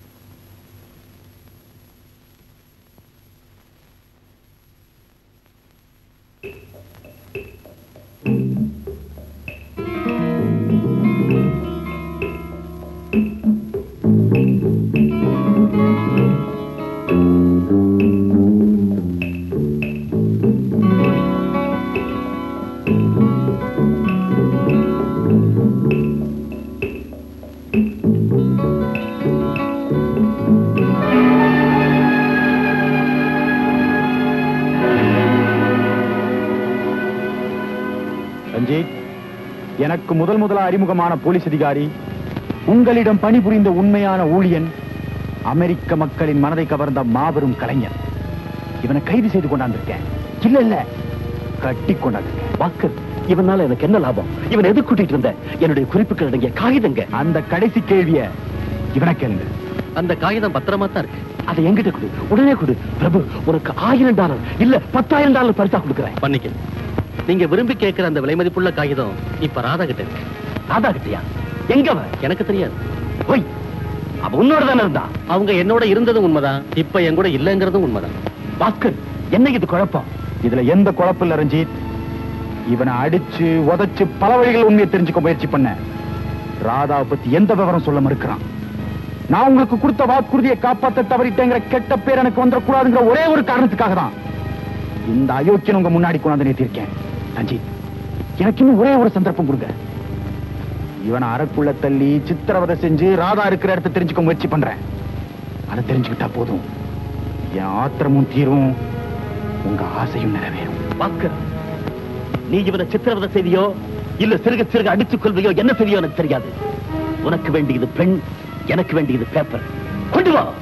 Speaker 7: ரஞ்சித் எனக்கு முதல் முதலா அறிமுகமான போலீஸ் அதிகாரி உங்களிடம் பணிபுரிந்த உண்மையான ஊழியன் அமெரிக்க மக்களின் மனதை கவர்ந்த மாபெரும் கலைஞர் இவனை கைது செய்து கொண்டாந்திருக்கேன் இல்ல இல்ல கட்டி கொண்டாந்திருக்கேன்
Speaker 11: வாக்கர் இவனால எனக்கு என்ன லாபம் இவன் எது கூட்டிட்டு இருந்த என்னுடைய குறிப்புகள் அடங்கிய காகிதங்க
Speaker 7: அந்த கடைசி கேள்விய இவனை கேளுங்க
Speaker 11: அந்த காகிதம் பத்திரமா தான் இருக்கு அதை என்கிட்ட கொடு உடனே கொடு பிரபு உனக்கு ஆயிரம் டாலர் இல்ல பத்தாயிரம் டாலர் பரிசா கொடுக்குறேன் பண்ணிக்க நீங்க விரும்பி கேட்கிற அந்த விலை மதிப்புள்ள காகிதம் இப்ப ராதா கிட்ட இருக்கு ராதா கிட்டயா எங்க அவ எனக்கு தெரியாது போய் அவ உன்னோட தானே இருந்தா அவங்க என்னோட இருந்ததும் உண்மைதான் இப்ப என் கூட இல்லங்கிறதும் உண்மைதான்
Speaker 7: பாஸ்கர் என்ன இது குழப்பம் இதுல எந்த குழப்பம் இல்ல ரஞ்சித் இவனை அடிச்சு உதைச்சு பல வழிகள் உண்மையை தெரிஞ்சுக்க முயற்சி பண்ண ராதாவை பத்தி எந்த விவரம் சொல்ல மறுக்கிறான் நான் உங்களுக்கு கொடுத்த வாக்குறுதியை காப்பாத்த தவறிட்டேங்கிற கெட்ட பேர் எனக்கு வந்துடக்கூடாதுங்கிற ஒரே ஒரு காரணத்துக்காக தான் இந்த அயோக்கியன் உங்க முன்னாடி கொண்டாந்து நிறுத்தியிருக்கேன் ரஞ்சித் எனக்கு இன்னும் ஒரே ஒரு சந்தர்ப்பம் கொடுங்க இவனை அறக்குள்ள தள்ளி சித்திரவதை செஞ்சு ராதா இருக்கிற இடத்த தெரிஞ்சுக்க முயற்சி பண்றேன் அதை தெரிஞ்சுக்கிட்டா போதும் என் ஆத்திரமும் தீரும் உங்க ஆசையும் நிறைவேறும்
Speaker 11: பாஸ்கர் நீ இவனை சித்திரவதை செய்தியோ இல்ல சிறுக சிறுக அடித்துக் கொள்வையோ என்ன செய்தியோ எனக்கு தெரியாது உனக்கு வேண்டியது பெண் எனக்கு வேண்டியது பேப்பர் கொண்டு வா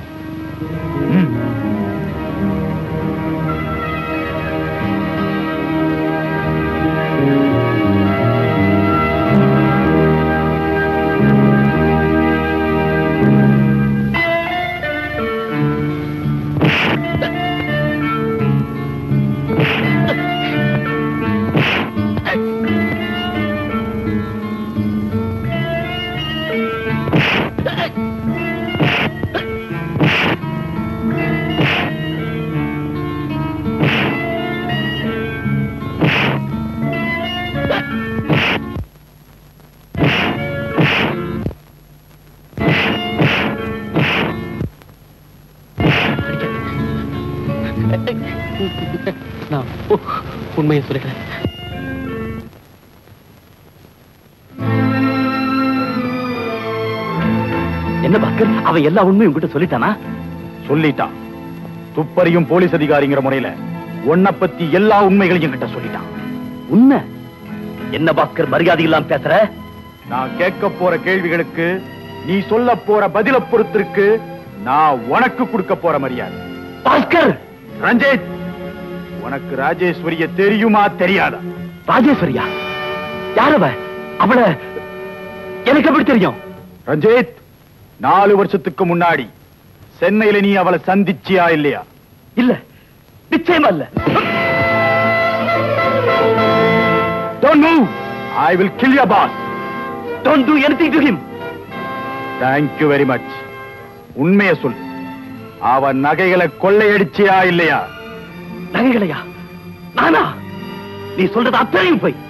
Speaker 11: நான் உ- உண்மையை சொல்லிடுறேன் என்ன பாஸ்கர் அவன் எல்லா உண்மையும் உங்ககிட்ட சொல்லிட்டானா
Speaker 7: சொல்லிட்டான் துப்பறியும் போலீஸ் அதிகாரிங்கிற முறையில உன்னை பத்தி எல்லா உண்மைகளையும் கிட்ட சொல்லிட்டான்
Speaker 11: உண்மை என்ன பாஸ்கர் மரியாதை இல்லாம பேசுற
Speaker 7: நான் கேட்க போற கேள்விகளுக்கு நீ சொல்ல போற பதில பொறுத்திருக்கு நான் உனக்கு கொடுக்க போற மரியாதை
Speaker 11: பாஸ்கர்
Speaker 7: ரஞ்சித் உனக்கு ராஜேஸ்வரிய தெரியுமா தெரியாதா
Speaker 11: ராஜேஸ்வரியா யாரவ அவள எனக்கு எப்படி தெரியும்
Speaker 7: ரஞ்சித் நாலு வருஷத்துக்கு முன்னாடி சென்னையில நீ அவளை சந்திச்சியா இல்லையா
Speaker 11: இல்ல நிச்சயமா இல்ல
Speaker 7: Don't move! I will kill your boss.
Speaker 11: Don't do anything to him.
Speaker 7: Thank you very much. உண்மையை சொல் அவன் நகைகளை கொள்ளையடிச்சியா இல்லையா
Speaker 11: நகைகளையா நானா நீ சொல்றது அத்தனையும் போய்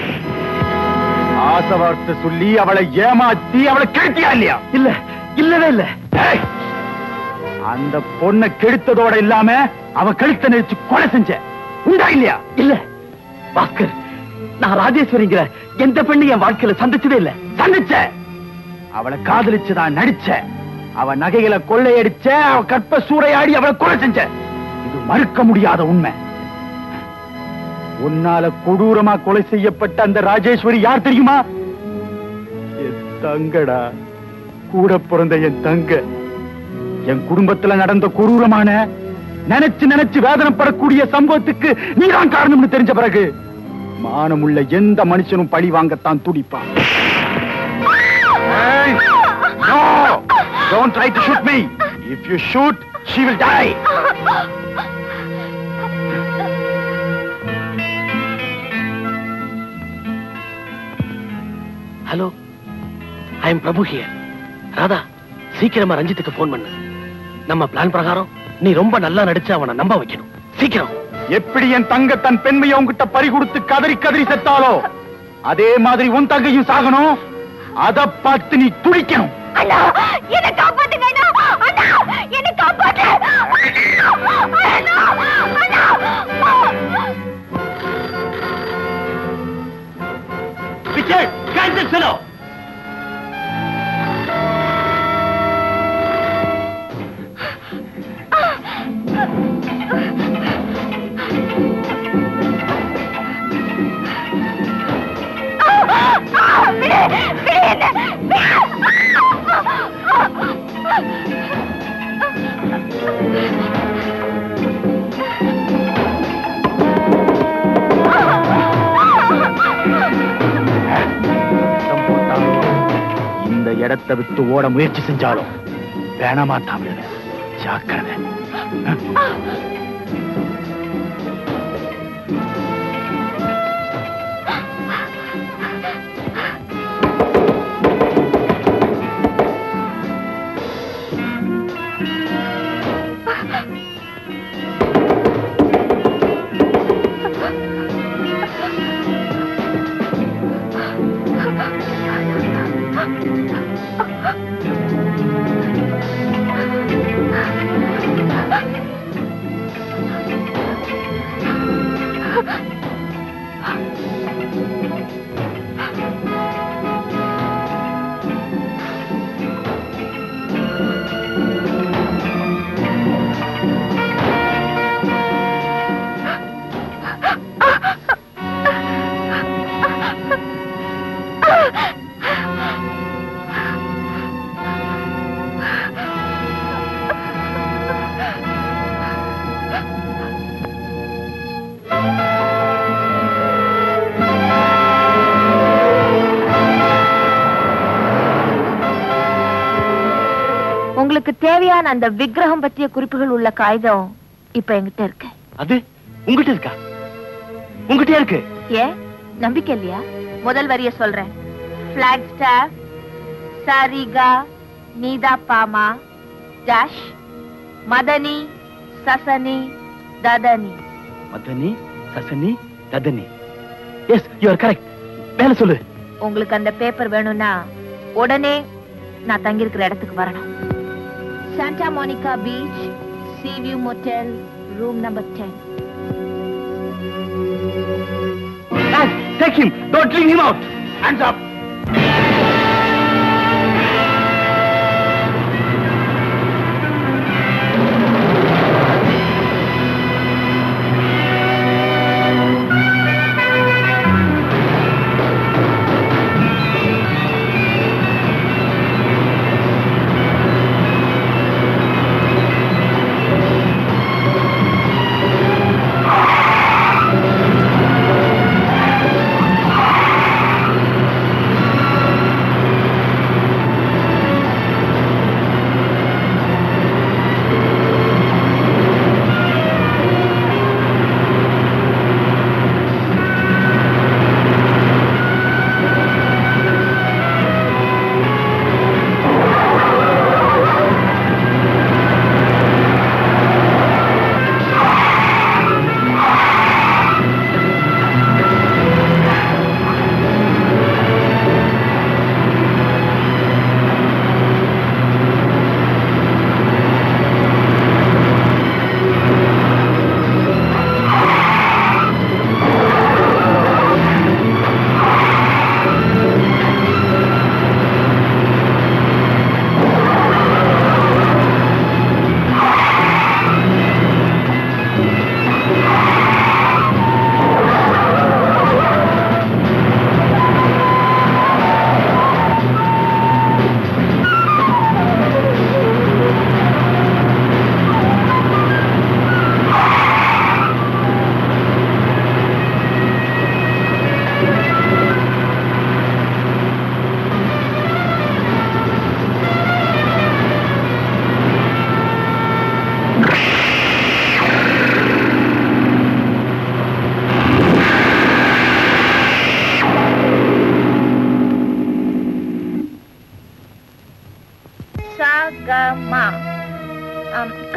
Speaker 7: ஆசை வார்த்தை சொல்லி அவளை ஏமாத்தி அவளை கெடுத்தியா இல்லையா
Speaker 11: இல்ல இல்லவே இல்ல
Speaker 7: ஏய்! அந்த பொண்ணை கெடுத்ததோட இல்லாம அவ கழுத்தை நெரிச்சு கொலை செஞ்ச உண்டா இல்லையா
Speaker 11: இல்ல பாஸ்கர் நான் ராஜேஸ்வரிங்கிற எந்த பெண்ணு என் வாழ்க்கையில சந்திச்சதே இல்ல
Speaker 7: சந்திச்ச அவளை காதலிச்சுதான் நடிச்ச அவ நகைகளை கொள்ளையடிச்ச அவ கற்ப சூறையாடி அவளை கொலை செஞ்ச இது மறுக்க முடியாத உண்மை உன்னால கொடூரமா கொலை செய்யப்பட்ட அந்த ராஜேஸ்வரி யார் தெரியுமா என் தங்கடா கூட பிறந்த என் தங்க என் குடும்பத்துல நடந்த கொடூரமான நினைச்சு நினைச்சு வேதனைப்படக்கூடிய சம்பவத்துக்கு நீதான் காரணம்னு தெரிஞ்ச பிறகு மானமுள்ள எந்த மனுஷனும் பழி வாங்கத்தான் துடிப்பான் Hey! No! Don't try to shoot me. If you shoot, she will die.
Speaker 11: Hello I am Prabhu here Radha சீக்கிரமா ரஞ்சித்துக்கு போன் பண்ணு நம்ம பிளான் பிரகாரம் நீ ரொம்ப நல்லா நடிச்சு அவனை நம்ப வைக்கணும் சீக்கிரம்
Speaker 7: எப்படி என் தங்க தன் பெண்மையை உன்கிட்ட பறி கொடுத்து கதறி கதறி செத்தாலோ அதே மாதிரி உன் தங்கையும் சாகணும் அத பார்த்து நீ துடிக்கணும்
Speaker 16: அண்ணா என்ன காப்பாத்துங்க அண்ணா அண்ணா என்ன காப்பாத்து அண்ணா அண்ணா
Speaker 3: Richard, catch this fellow!
Speaker 7: இந்த இடத்தை விட்டு ஓட முயற்சி செஞ்சாலும் வேணாமாட்டான் விடுவேன் ஜாக்கிரதை
Speaker 15: உங்களுக்கு தேவையான அந்த விக்கிரகம் பற்றிய குறிப்புகள் உள்ள காகிதம் இப்ப என்கிட்ட இருக்கு
Speaker 11: அது உங்ககிட்ட இருக்கா உங்ககிட்ட இருக்கு
Speaker 15: ஏன் நம்பிக்கை இல்லையா முதல் வரிய சொல்றேன் பிளாக் ஸ்டார் சரிகா நீதா பாமா டேஷ் மதனி சசனி ததனி
Speaker 11: மதனி சசனி ததனி எஸ் யூ ஆர் கரெக்ட் மேல சொல்லு
Speaker 15: உங்களுக்கு அந்த பேப்பர் வேணும்னா உடனே நான் தங்கியிருக்கிற இடத்துக்கு வரணும் Santa Monica beach seaview motel room number ten
Speaker 3: Take him! Don't leave him out! Hands up!
Speaker 16: Ah!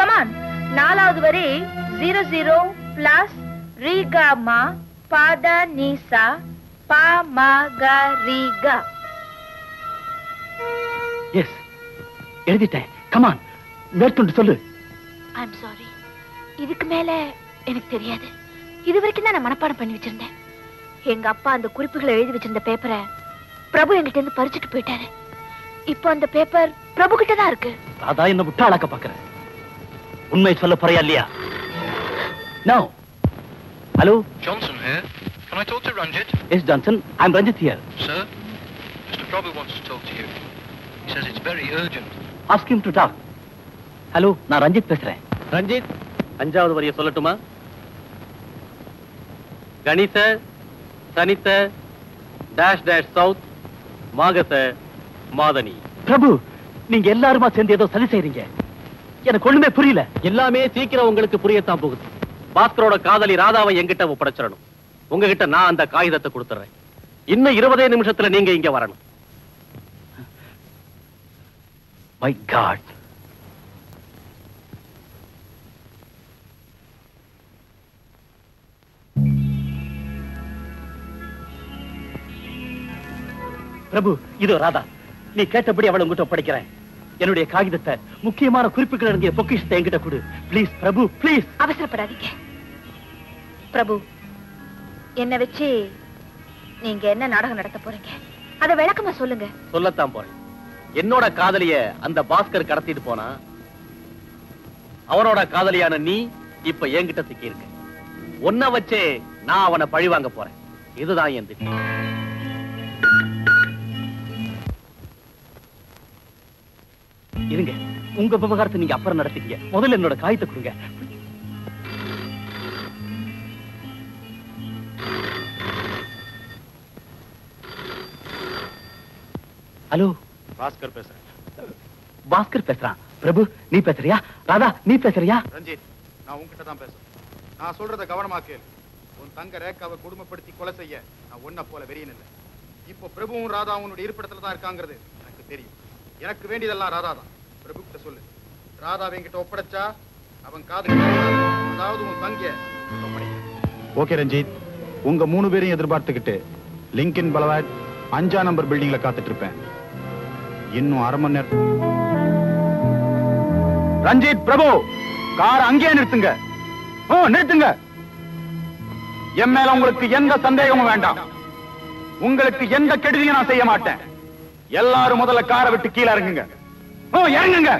Speaker 16: Come on நாலாவது வரி ஜீரோ ஜீரோ பிளஸ் ரீகாமா பாத நீசா பா மா க ரீகா
Speaker 3: எஸ் எழுதிட்டேன் கமான் மேற்கொண்டு சொல்லு
Speaker 15: ஐம் சாரி இதுக்கு மேல எனக்கு தெரியாது இது வரைக்கும் தான் நான் மனப்பாடம் பண்ணி வச்சிருந்தேன் எங்க அப்பா அந்த குறிப்புகளை எழுதி வச்சிருந்த பேப்பரை பிரபு என்கிட்ட இருந்து பறிச்சுட்டு போயிட்டாரு இப்போ அந்த பேப்பர் பிரபு கிட்ட தான் இருக்கு
Speaker 3: ராதா என்ன முட்டாளாக்க பாக்குற உண்மை சொல்ல போறியா இல்லையா no hello
Speaker 12: Johnson here. Can I talk to Ranjit?
Speaker 3: Yes Johnson I am Ranjit here
Speaker 12: Sir? Mr. Prabhu wants to talk to you. He says it's very urgent.
Speaker 3: Ask him to talk hello நான் ரஞ்சித் பேசுறேன்
Speaker 11: ரஞ்சித் அஞ்சாவது வரியை சொல்லட்டுமா கணித தனித்த dash dash சவுத் மாகச மாதனி
Speaker 3: பிரபு நீங்க எல்லாருமா சேர்ந்து ஏதோ சதி செய்றீங்க எனக்கு ஒண்ணுமே புரியல
Speaker 11: எல்லாமே சீக்கிரம் உங்களுக்கு புரியத்தான் போகுது பாஸ்கரோட காதலி ராதாவை என்கிட்ட ஒப்படைச்சிடணும் உங்ககிட்ட நான் அந்த காகிதத்தை கொடுத்துறேன் இன்னும் இருபதே நிமிஷத்துல நீங்க இங்க வரணும்
Speaker 3: மை காட் பிரபு இதோ ராதா நீ கேட்டபடி அவளை உங்ககிட்ட ஒப்படைக்கிறேன் என்னுடைய காகிதத்தை முக்கியமான குறிப்புகள் அடங்கிய பொக்கிஷத்தை என்கிட்ட கொடு ப்ளீஸ் பிரபு ப்ளீஸ்
Speaker 15: அவசரப்படாதீங்க பிரபு என்ன வச்சு நீங்க என்ன நாடகம் நடத்த போறீங்க அத விளக்கமா சொல்லுங்க
Speaker 11: சொல்லத்தான் போறேன் என்னோட காதலிய அந்த பாஸ்கர் கடத்திட்டு போனா அவனோட காதலியான நீ இப்ப என்கிட்ட சிக்கி இருக்க உன்னை வச்சே நான் அவனை பழி வாங்க போறேன் இதுதான் என் திட்டம்
Speaker 3: இருங்க உங்க விவகாரத்தை நீங்க அப்புறம் நடத்திக்கங்க முதல்ல என்னோட காயத்தை கொடுங்க ஹலோ
Speaker 7: பாஸ்கர் பேசுறேன்
Speaker 3: பாஸ்கர் பேசுறான் பிரபு நீ பேசுறியா ராதா நீ பேசுறியா
Speaker 7: ரஞ்சித் நான் உன்கிட்ட தான் பேசுறேன் நான் சொல்றத கவனமா கேளு உன் தங்க ரேக்காவை குடும்பப்படுத்தி கொலை செய்ய நான் உன்னை போல வெறியன் இல்லை இப்போ பிரபுவும் ராதாவும் உன்னுடைய இருப்பிடத்துல தான் இருக்காங்கிறது எனக்கு தெரியும் எனக்கு வேண்டியதெல்லாம் ராதா தான் பிரபு கிட்ட சொல்லு ராதாவை என்கிட்ட ஒப்படைச்சா அவன் காது அதாவது உன் தங்கிய ஓகே ரஞ்சித் உங்க மூணு பேரையும் எதிர்பார்த்துக்கிட்டு லிங்கின் பலவாட் அஞ்சா நம்பர் பில்டிங்ல காத்துட்டு இருப்பேன் இன்னும் அரை மணி நேரம் ரஞ்சித் பிரபு கார் அங்கேயே நிறுத்துங்க ஓ நிறுத்துங்க என் மேல உங்களுக்கு எந்த சந்தேகமும் வேண்டாம் உங்களுக்கு எந்த கெடுதியும் நான் செய்ய மாட்டேன் எல்லாரும் முதல்ல காரை விட்டு கீழே இறங்குங்க ஓ இறங்குங்க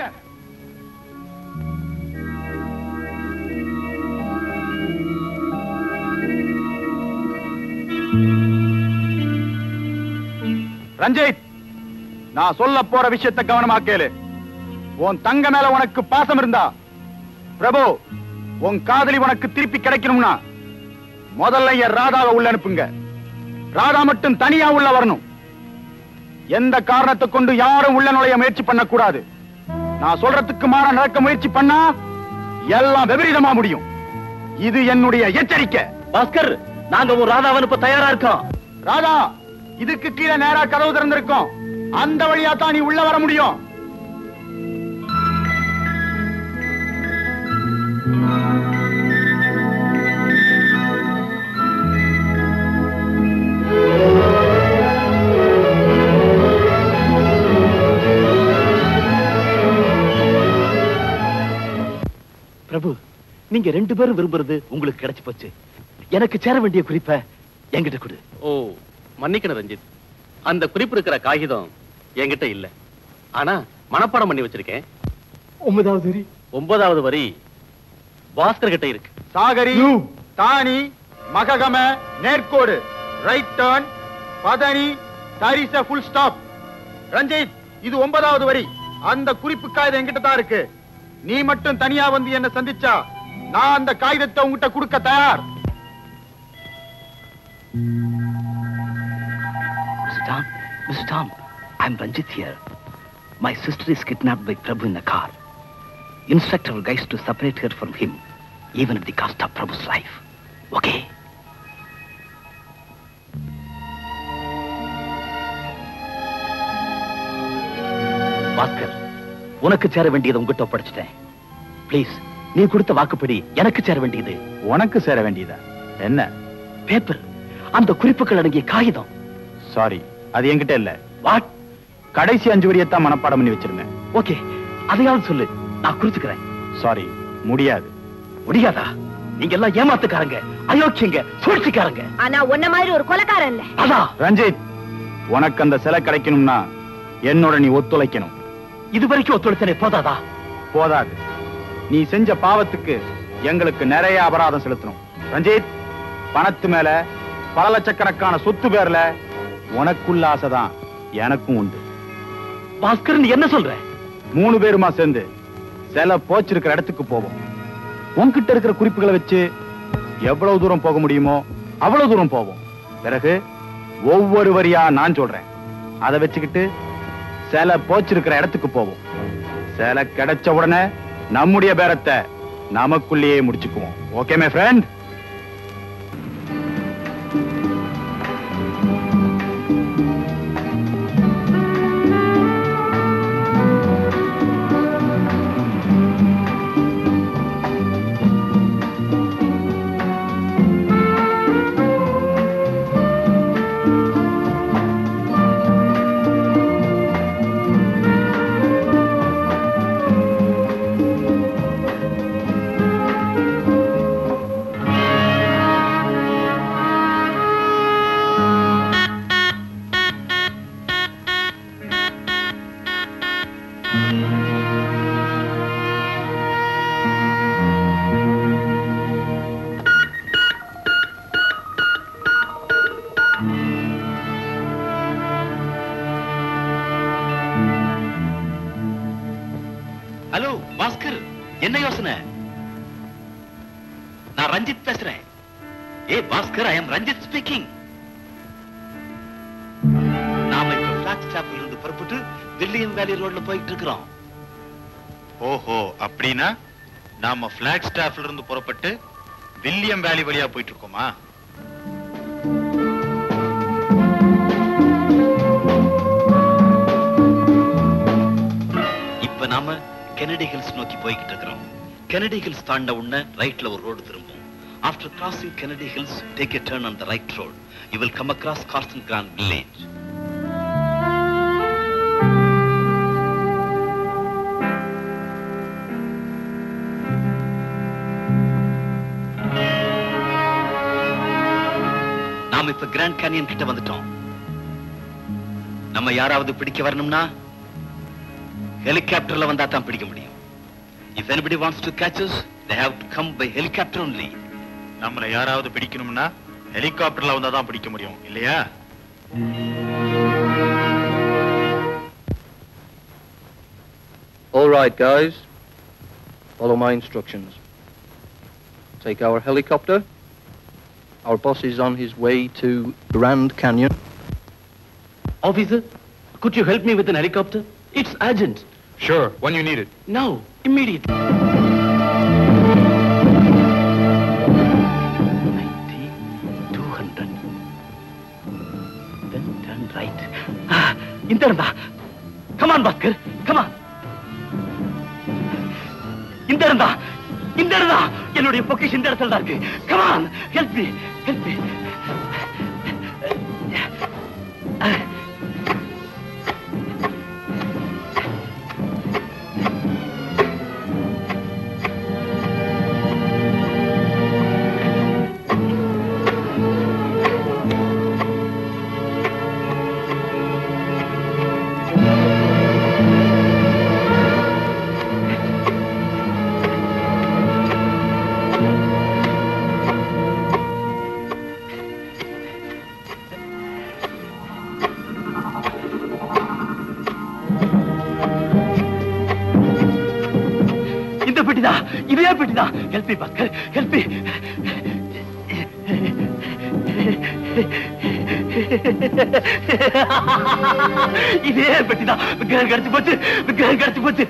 Speaker 7: ரஞ்சித் நான் சொல்ல போற விஷயத்தை கவனமா கேளு உன் தங்க மேல உனக்கு பாசம் இருந்தா பிரபு உன் காதலி உனக்கு திருப்பி கிடைக்கணும்னா முதல்ல என் ராதாவை உள்ள அனுப்புங்க ராதா மட்டும் தனியா உள்ள வரணும் எந்த காரணத்தை கொண்டு யாரும் உள்ள நுழைய முயற்சி பண்ணக்கூடாது நான் சொல்றதுக்கு மாற நடக்க முயற்சி பண்ணா எல்லாம் விபரீதமா முடியும் இது என்னுடைய எச்சரிக்கை
Speaker 3: பாஸ்கர் நாங்க ஒரு ராதாவை அனுப்ப தயாரா இருக்கோம்
Speaker 7: ராதா இதுக்கு கீழே நேரா கதவு திறந்திருக்கும் அந்த வழியா தான் நீ உள்ள வர முடியும்
Speaker 3: பிரபு நீங்க ரெண்டு பேரும் விரும்புறது உங்களுக்கு கிடைச்சு போச்சு எனக்கு சேர வேண்டிய குறிப்பை என்கிட்ட கொடு
Speaker 11: ஓ மன்னிக்கணும் ரஞ்சித் அந்த குறிப்பு இருக்கிற காகிதம் என்கிட்ட இல்ல ஆனா மனப்பாடம் பண்ணி வச்சிருக்கேன்
Speaker 3: ஒன்பதாவது வரி
Speaker 11: ஒன்பதாவது வரி பாஸ்கர் கிட்ட இருக்கு
Speaker 7: சாகரி தானி மககம நேர்கோடு ரைட் டர்ன் பதனி தரிச ஃபுல் ஸ்டாப் ரஞ்சித் இது ஒன்பதாவது வரி அந்த குறிப்பு காகிதம் என்கிட்ட தான் இருக்கு நீ மட்டும் தனியா வந்து என்ன சந்திச்சா நான் அந்த காகிதத்தை உங்ககிட்ட கொடுக்க தயார்
Speaker 3: Mr. Tom, Mr. Tom, I'm Ranjit here. My sister is kidnapped by Prabhu in a car. Instruct our guys to separate her from him, even at the cost of Prabhu's life. Okay? Bhaskar உனக்கு சேர வேண்டியதை உங்ககிட்ட ஒப்படைச்சிட்டேன் please நீ கொடுத்த வாக்குப்படி எனக்கு சேர வேண்டியது
Speaker 7: உனக்கு சேர வேண்டியதா என்ன
Speaker 3: பேப்பர் அந்த குறிப்புகள் அடங்கிய காகிதம்
Speaker 7: சாரி அது என்கிட்ட இல்ல
Speaker 3: வாட்
Speaker 7: கடைசி அஞ்சு வரியத்தான் மனப்பாடம் பண்ணி வச்சிருந்தேன்
Speaker 3: ஓகே அதையாவது சொல்லு நான் குறிச்சுக்கிறேன்
Speaker 7: சாரி முடியாது
Speaker 3: முடியாதா நீங்க எல்லாம் ஏமாத்துக்காரங்க அயோக்கியங்க சூழ்ச்சிக்காரங்க
Speaker 6: ஆனா உன்ன மாதிரி ஒரு கொலைக்காரன் இல்ல
Speaker 3: அதான்
Speaker 7: ரஞ்சித் உனக்கு அந்த சிலை கிடைக்கணும்னா என்னோட நீ ஒத்துழைக்கணும்
Speaker 3: இது வரைக்கும் ஒத்துழைத்தனே போதாதா
Speaker 7: போதாது நீ செஞ்ச பாவத்துக்கு எங்களுக்கு நிறைய அபராதம் செலுத்தணும் ரஞ்சித் பணத்து மேல பல லட்சக்கணக்கான சொத்து பேர்ல உனக்குள்ள ஆசைதான் எனக்கும் உண்டு
Speaker 3: பாஸ்கர் நீ என்ன சொல்ற
Speaker 7: மூணு பேருமா சேர்ந்து சிலை போச்சிருக்கிற இடத்துக்கு போவோம் உன்கிட்ட இருக்கிற குறிப்புகளை வச்சு எவ்வளவு தூரம் போக முடியுமோ அவ்வளவு தூரம் போவோம் பிறகு ஒவ்வொரு வரியா நான் சொல்றேன் அதை வச்சுக்கிட்டு சிலை போச்சிருக்கிற இடத்துக்கு போவோம் சிலை கிடைச்ச உடனே நம்முடைய பேரத்தை நமக்குள்ளேயே முடிச்சுக்குவோம் okay my friend
Speaker 3: hello Bhaskar என்ன யோசனை நான் ரஞ்சித் பேசுறேன் ஏ Bhaskar I am Ranjit speaking நாம இப்ப பிளாக் ஸ்டாப்ல இருந்து புறப்பட்டு வில்லியம் வேலி ரோட்ல போயிட்டு இருக்கிறோம்
Speaker 7: ஓஹோ அப்படின்னா நாம பிளாக் ஸ்டாஃப்ல இருந்து புறப்பட்டு வில்லியம் வேலி வழியா போயிட்டு இருக்கோமா
Speaker 3: இப்ப நாம கெனடி ஹில்ஸ் நோக்கி போய்கிட்டு இருக்கிறோம் கெனடி ஹில்ஸ் தாண்ட உடனே ரைட்ல ஒரு ரோடு திரும்பும் after crossing Kennedy Hills take a turn on the right road you will come across Carson Grand Village நாம இப்ப கிராண்ட் கேனியன் கிட்ட வந்துட்டோம் நம்ம யாராவது பிடிக்க வரணும்னா ஹெலிகாப்டர்ல வந்தா தான் பிடிக்க முடியும் if anybody wants to catch us they have to come by helicopter only
Speaker 7: நம்மள யாராவது பிடிக்கணும்னா ஹெலிகாப்டர்ல வந்தா தான் பிடிக்க முடியும் இல்லையா
Speaker 12: All right, guys. Follow my instructions. Take our helicopter. Our boss is on his way to Grand Canyon.
Speaker 11: Officer, could you help me with an helicopter? It's urgent.
Speaker 10: Sure, when you need it.
Speaker 11: Now, immediately.
Speaker 3: Two hundred. Then turn right. Ah, இந்த இருந்தா come on Bhaskar come on இந்த இருந்தா இந்த இருந்தா என்னுடைய பொக்கிஷ் இந்த இடத்துல தான் இருக்கு come on help me help me இந்த பெட்டிதான் இதே பெட்டிதான் help me Bhaskar help me இதே பெட்டிதான் விக்கிரகம் கிடைச்சு போச்சு விக்கிரகம் கிடைச்சு போச்சு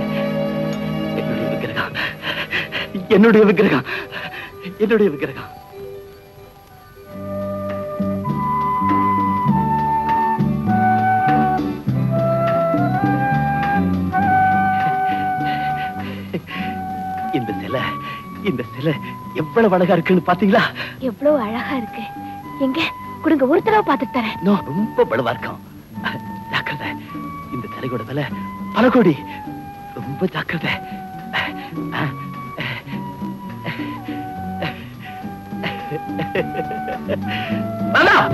Speaker 3: என்னுடைய விக்கிரகம் என்னுடைய விக்கிரகம் என்னுடைய விக்கிரகம் சிலை இந்த சிலை எவ்வளவு அழகா இருக்குன்னு பாத்தீங்களா
Speaker 15: எவ்வளவு அழகா இருக்கு எங்க கொடுங்க ஒரு தடவை பார்த்துட்டு தரேன்
Speaker 3: இன்னும் ரொம்ப வலுவா இருக்கும் அஹ், ஜாக்கிரதை இந்த சிலையோட விலை பல கோடி ரொம்ப ஜாக்கிரதை அஹ், மாமா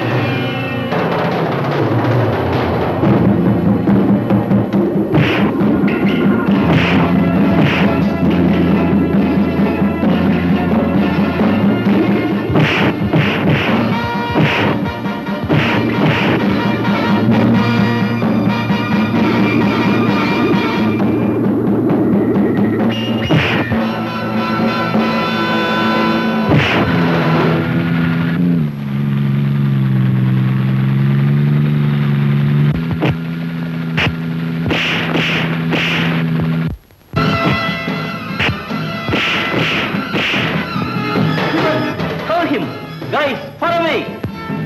Speaker 3: Call him. Guys, follow me.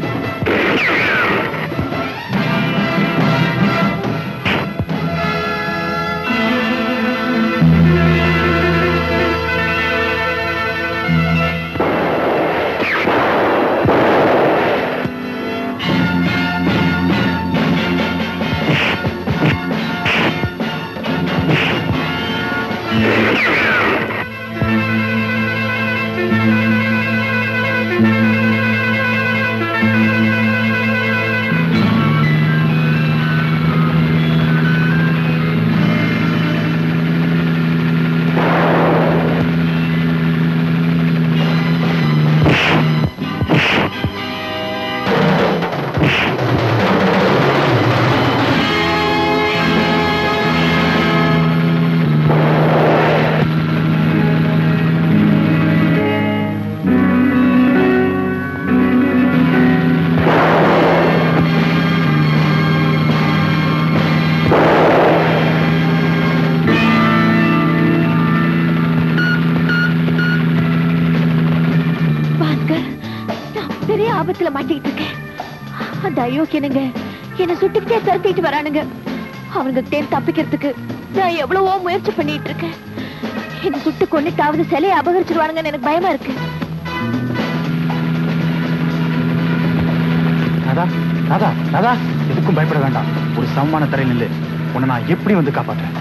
Speaker 15: Bhaskar நான் பெரிய ஆபத்துல மாட்டிக்கிட்டு இருக்கேன் அந்த அயோக்கியனுங்க என்ன சுட்டுக்கிட்டே துரத்திட்டு வரானுங்க அவங்க தேன் தப்பிக்கிறதுக்கு நான் எவ்வளவோ முயற்சி பண்ணிட்டு இருக்கேன் என்ன சுட்டு கொண்டுட்டாவது சிலையை அபகரிச்சிருவானுங்கன்னு எனக்கு பயமா இருக்கு
Speaker 7: ராதா ராதா ராதா எதுக்கும் பயப்பட வேண்டாம் ஒரு சமமான தரையில் நில்லு உன்னை நான் எப்படி வந்து காப்பாற்றேன்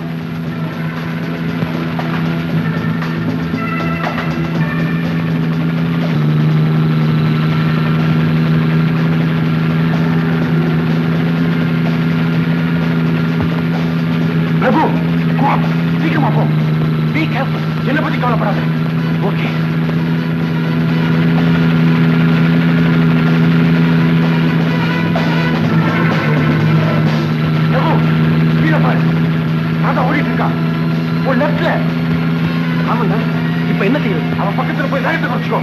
Speaker 7: பிரபு go up. சீக்கிரமா போ பி கேர்ஃபுல் என்ன பத்தி கவலைப்படாத ஓகே பிரபு கீழே பாரு ராதா ஓடிட்டு இருக்கா உன் லெஃப்ட்ல ஆமாங்க இப்ப என்ன செய்யுது அவன் பக்கத்துல போய் வேகத்தை குறைச்சிக்கோ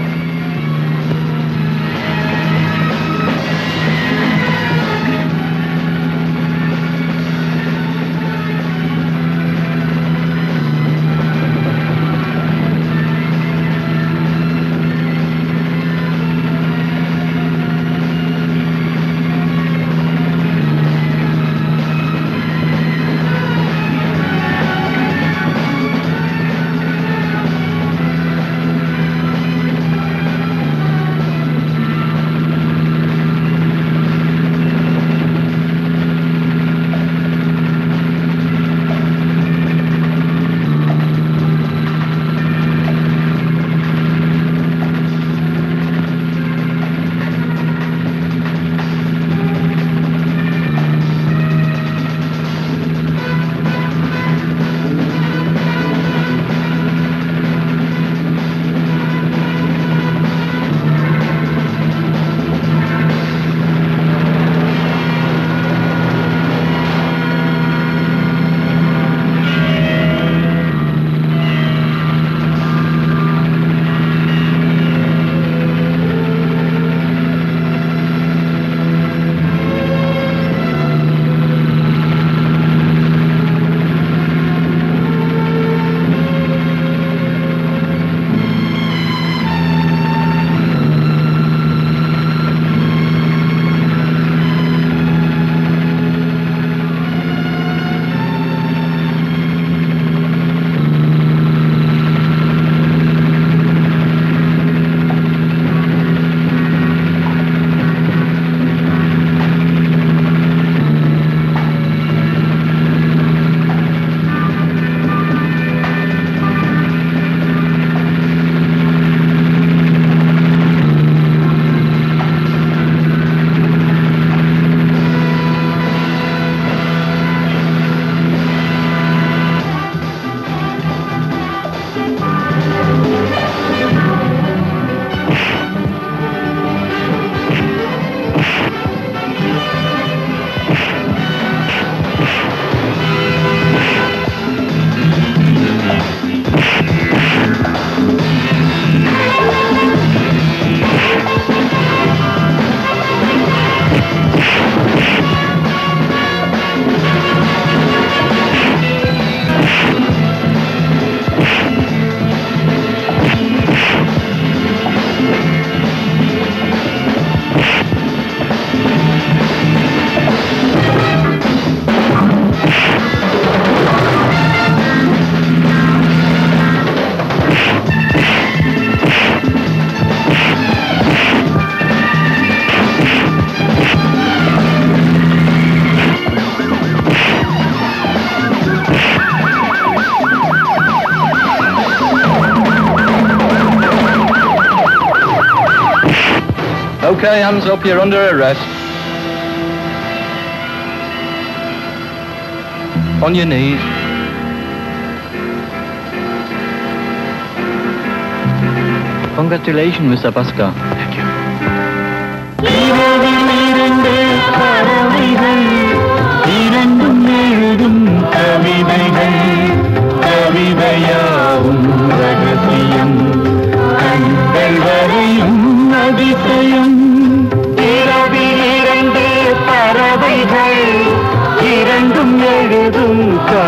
Speaker 12: Okay, hands up, you're under arrest. On your knees. Congratulations, Mr. Pascal.
Speaker 18: இரண்டும் எழுதும் கவிதைகள் கவிதையாவும் ரகசியம் கண்கள் வரையும் அதிசயம் இரவில் இரண்டு பறவைகள் இரண்டும் எழுதும் கவிதைகள்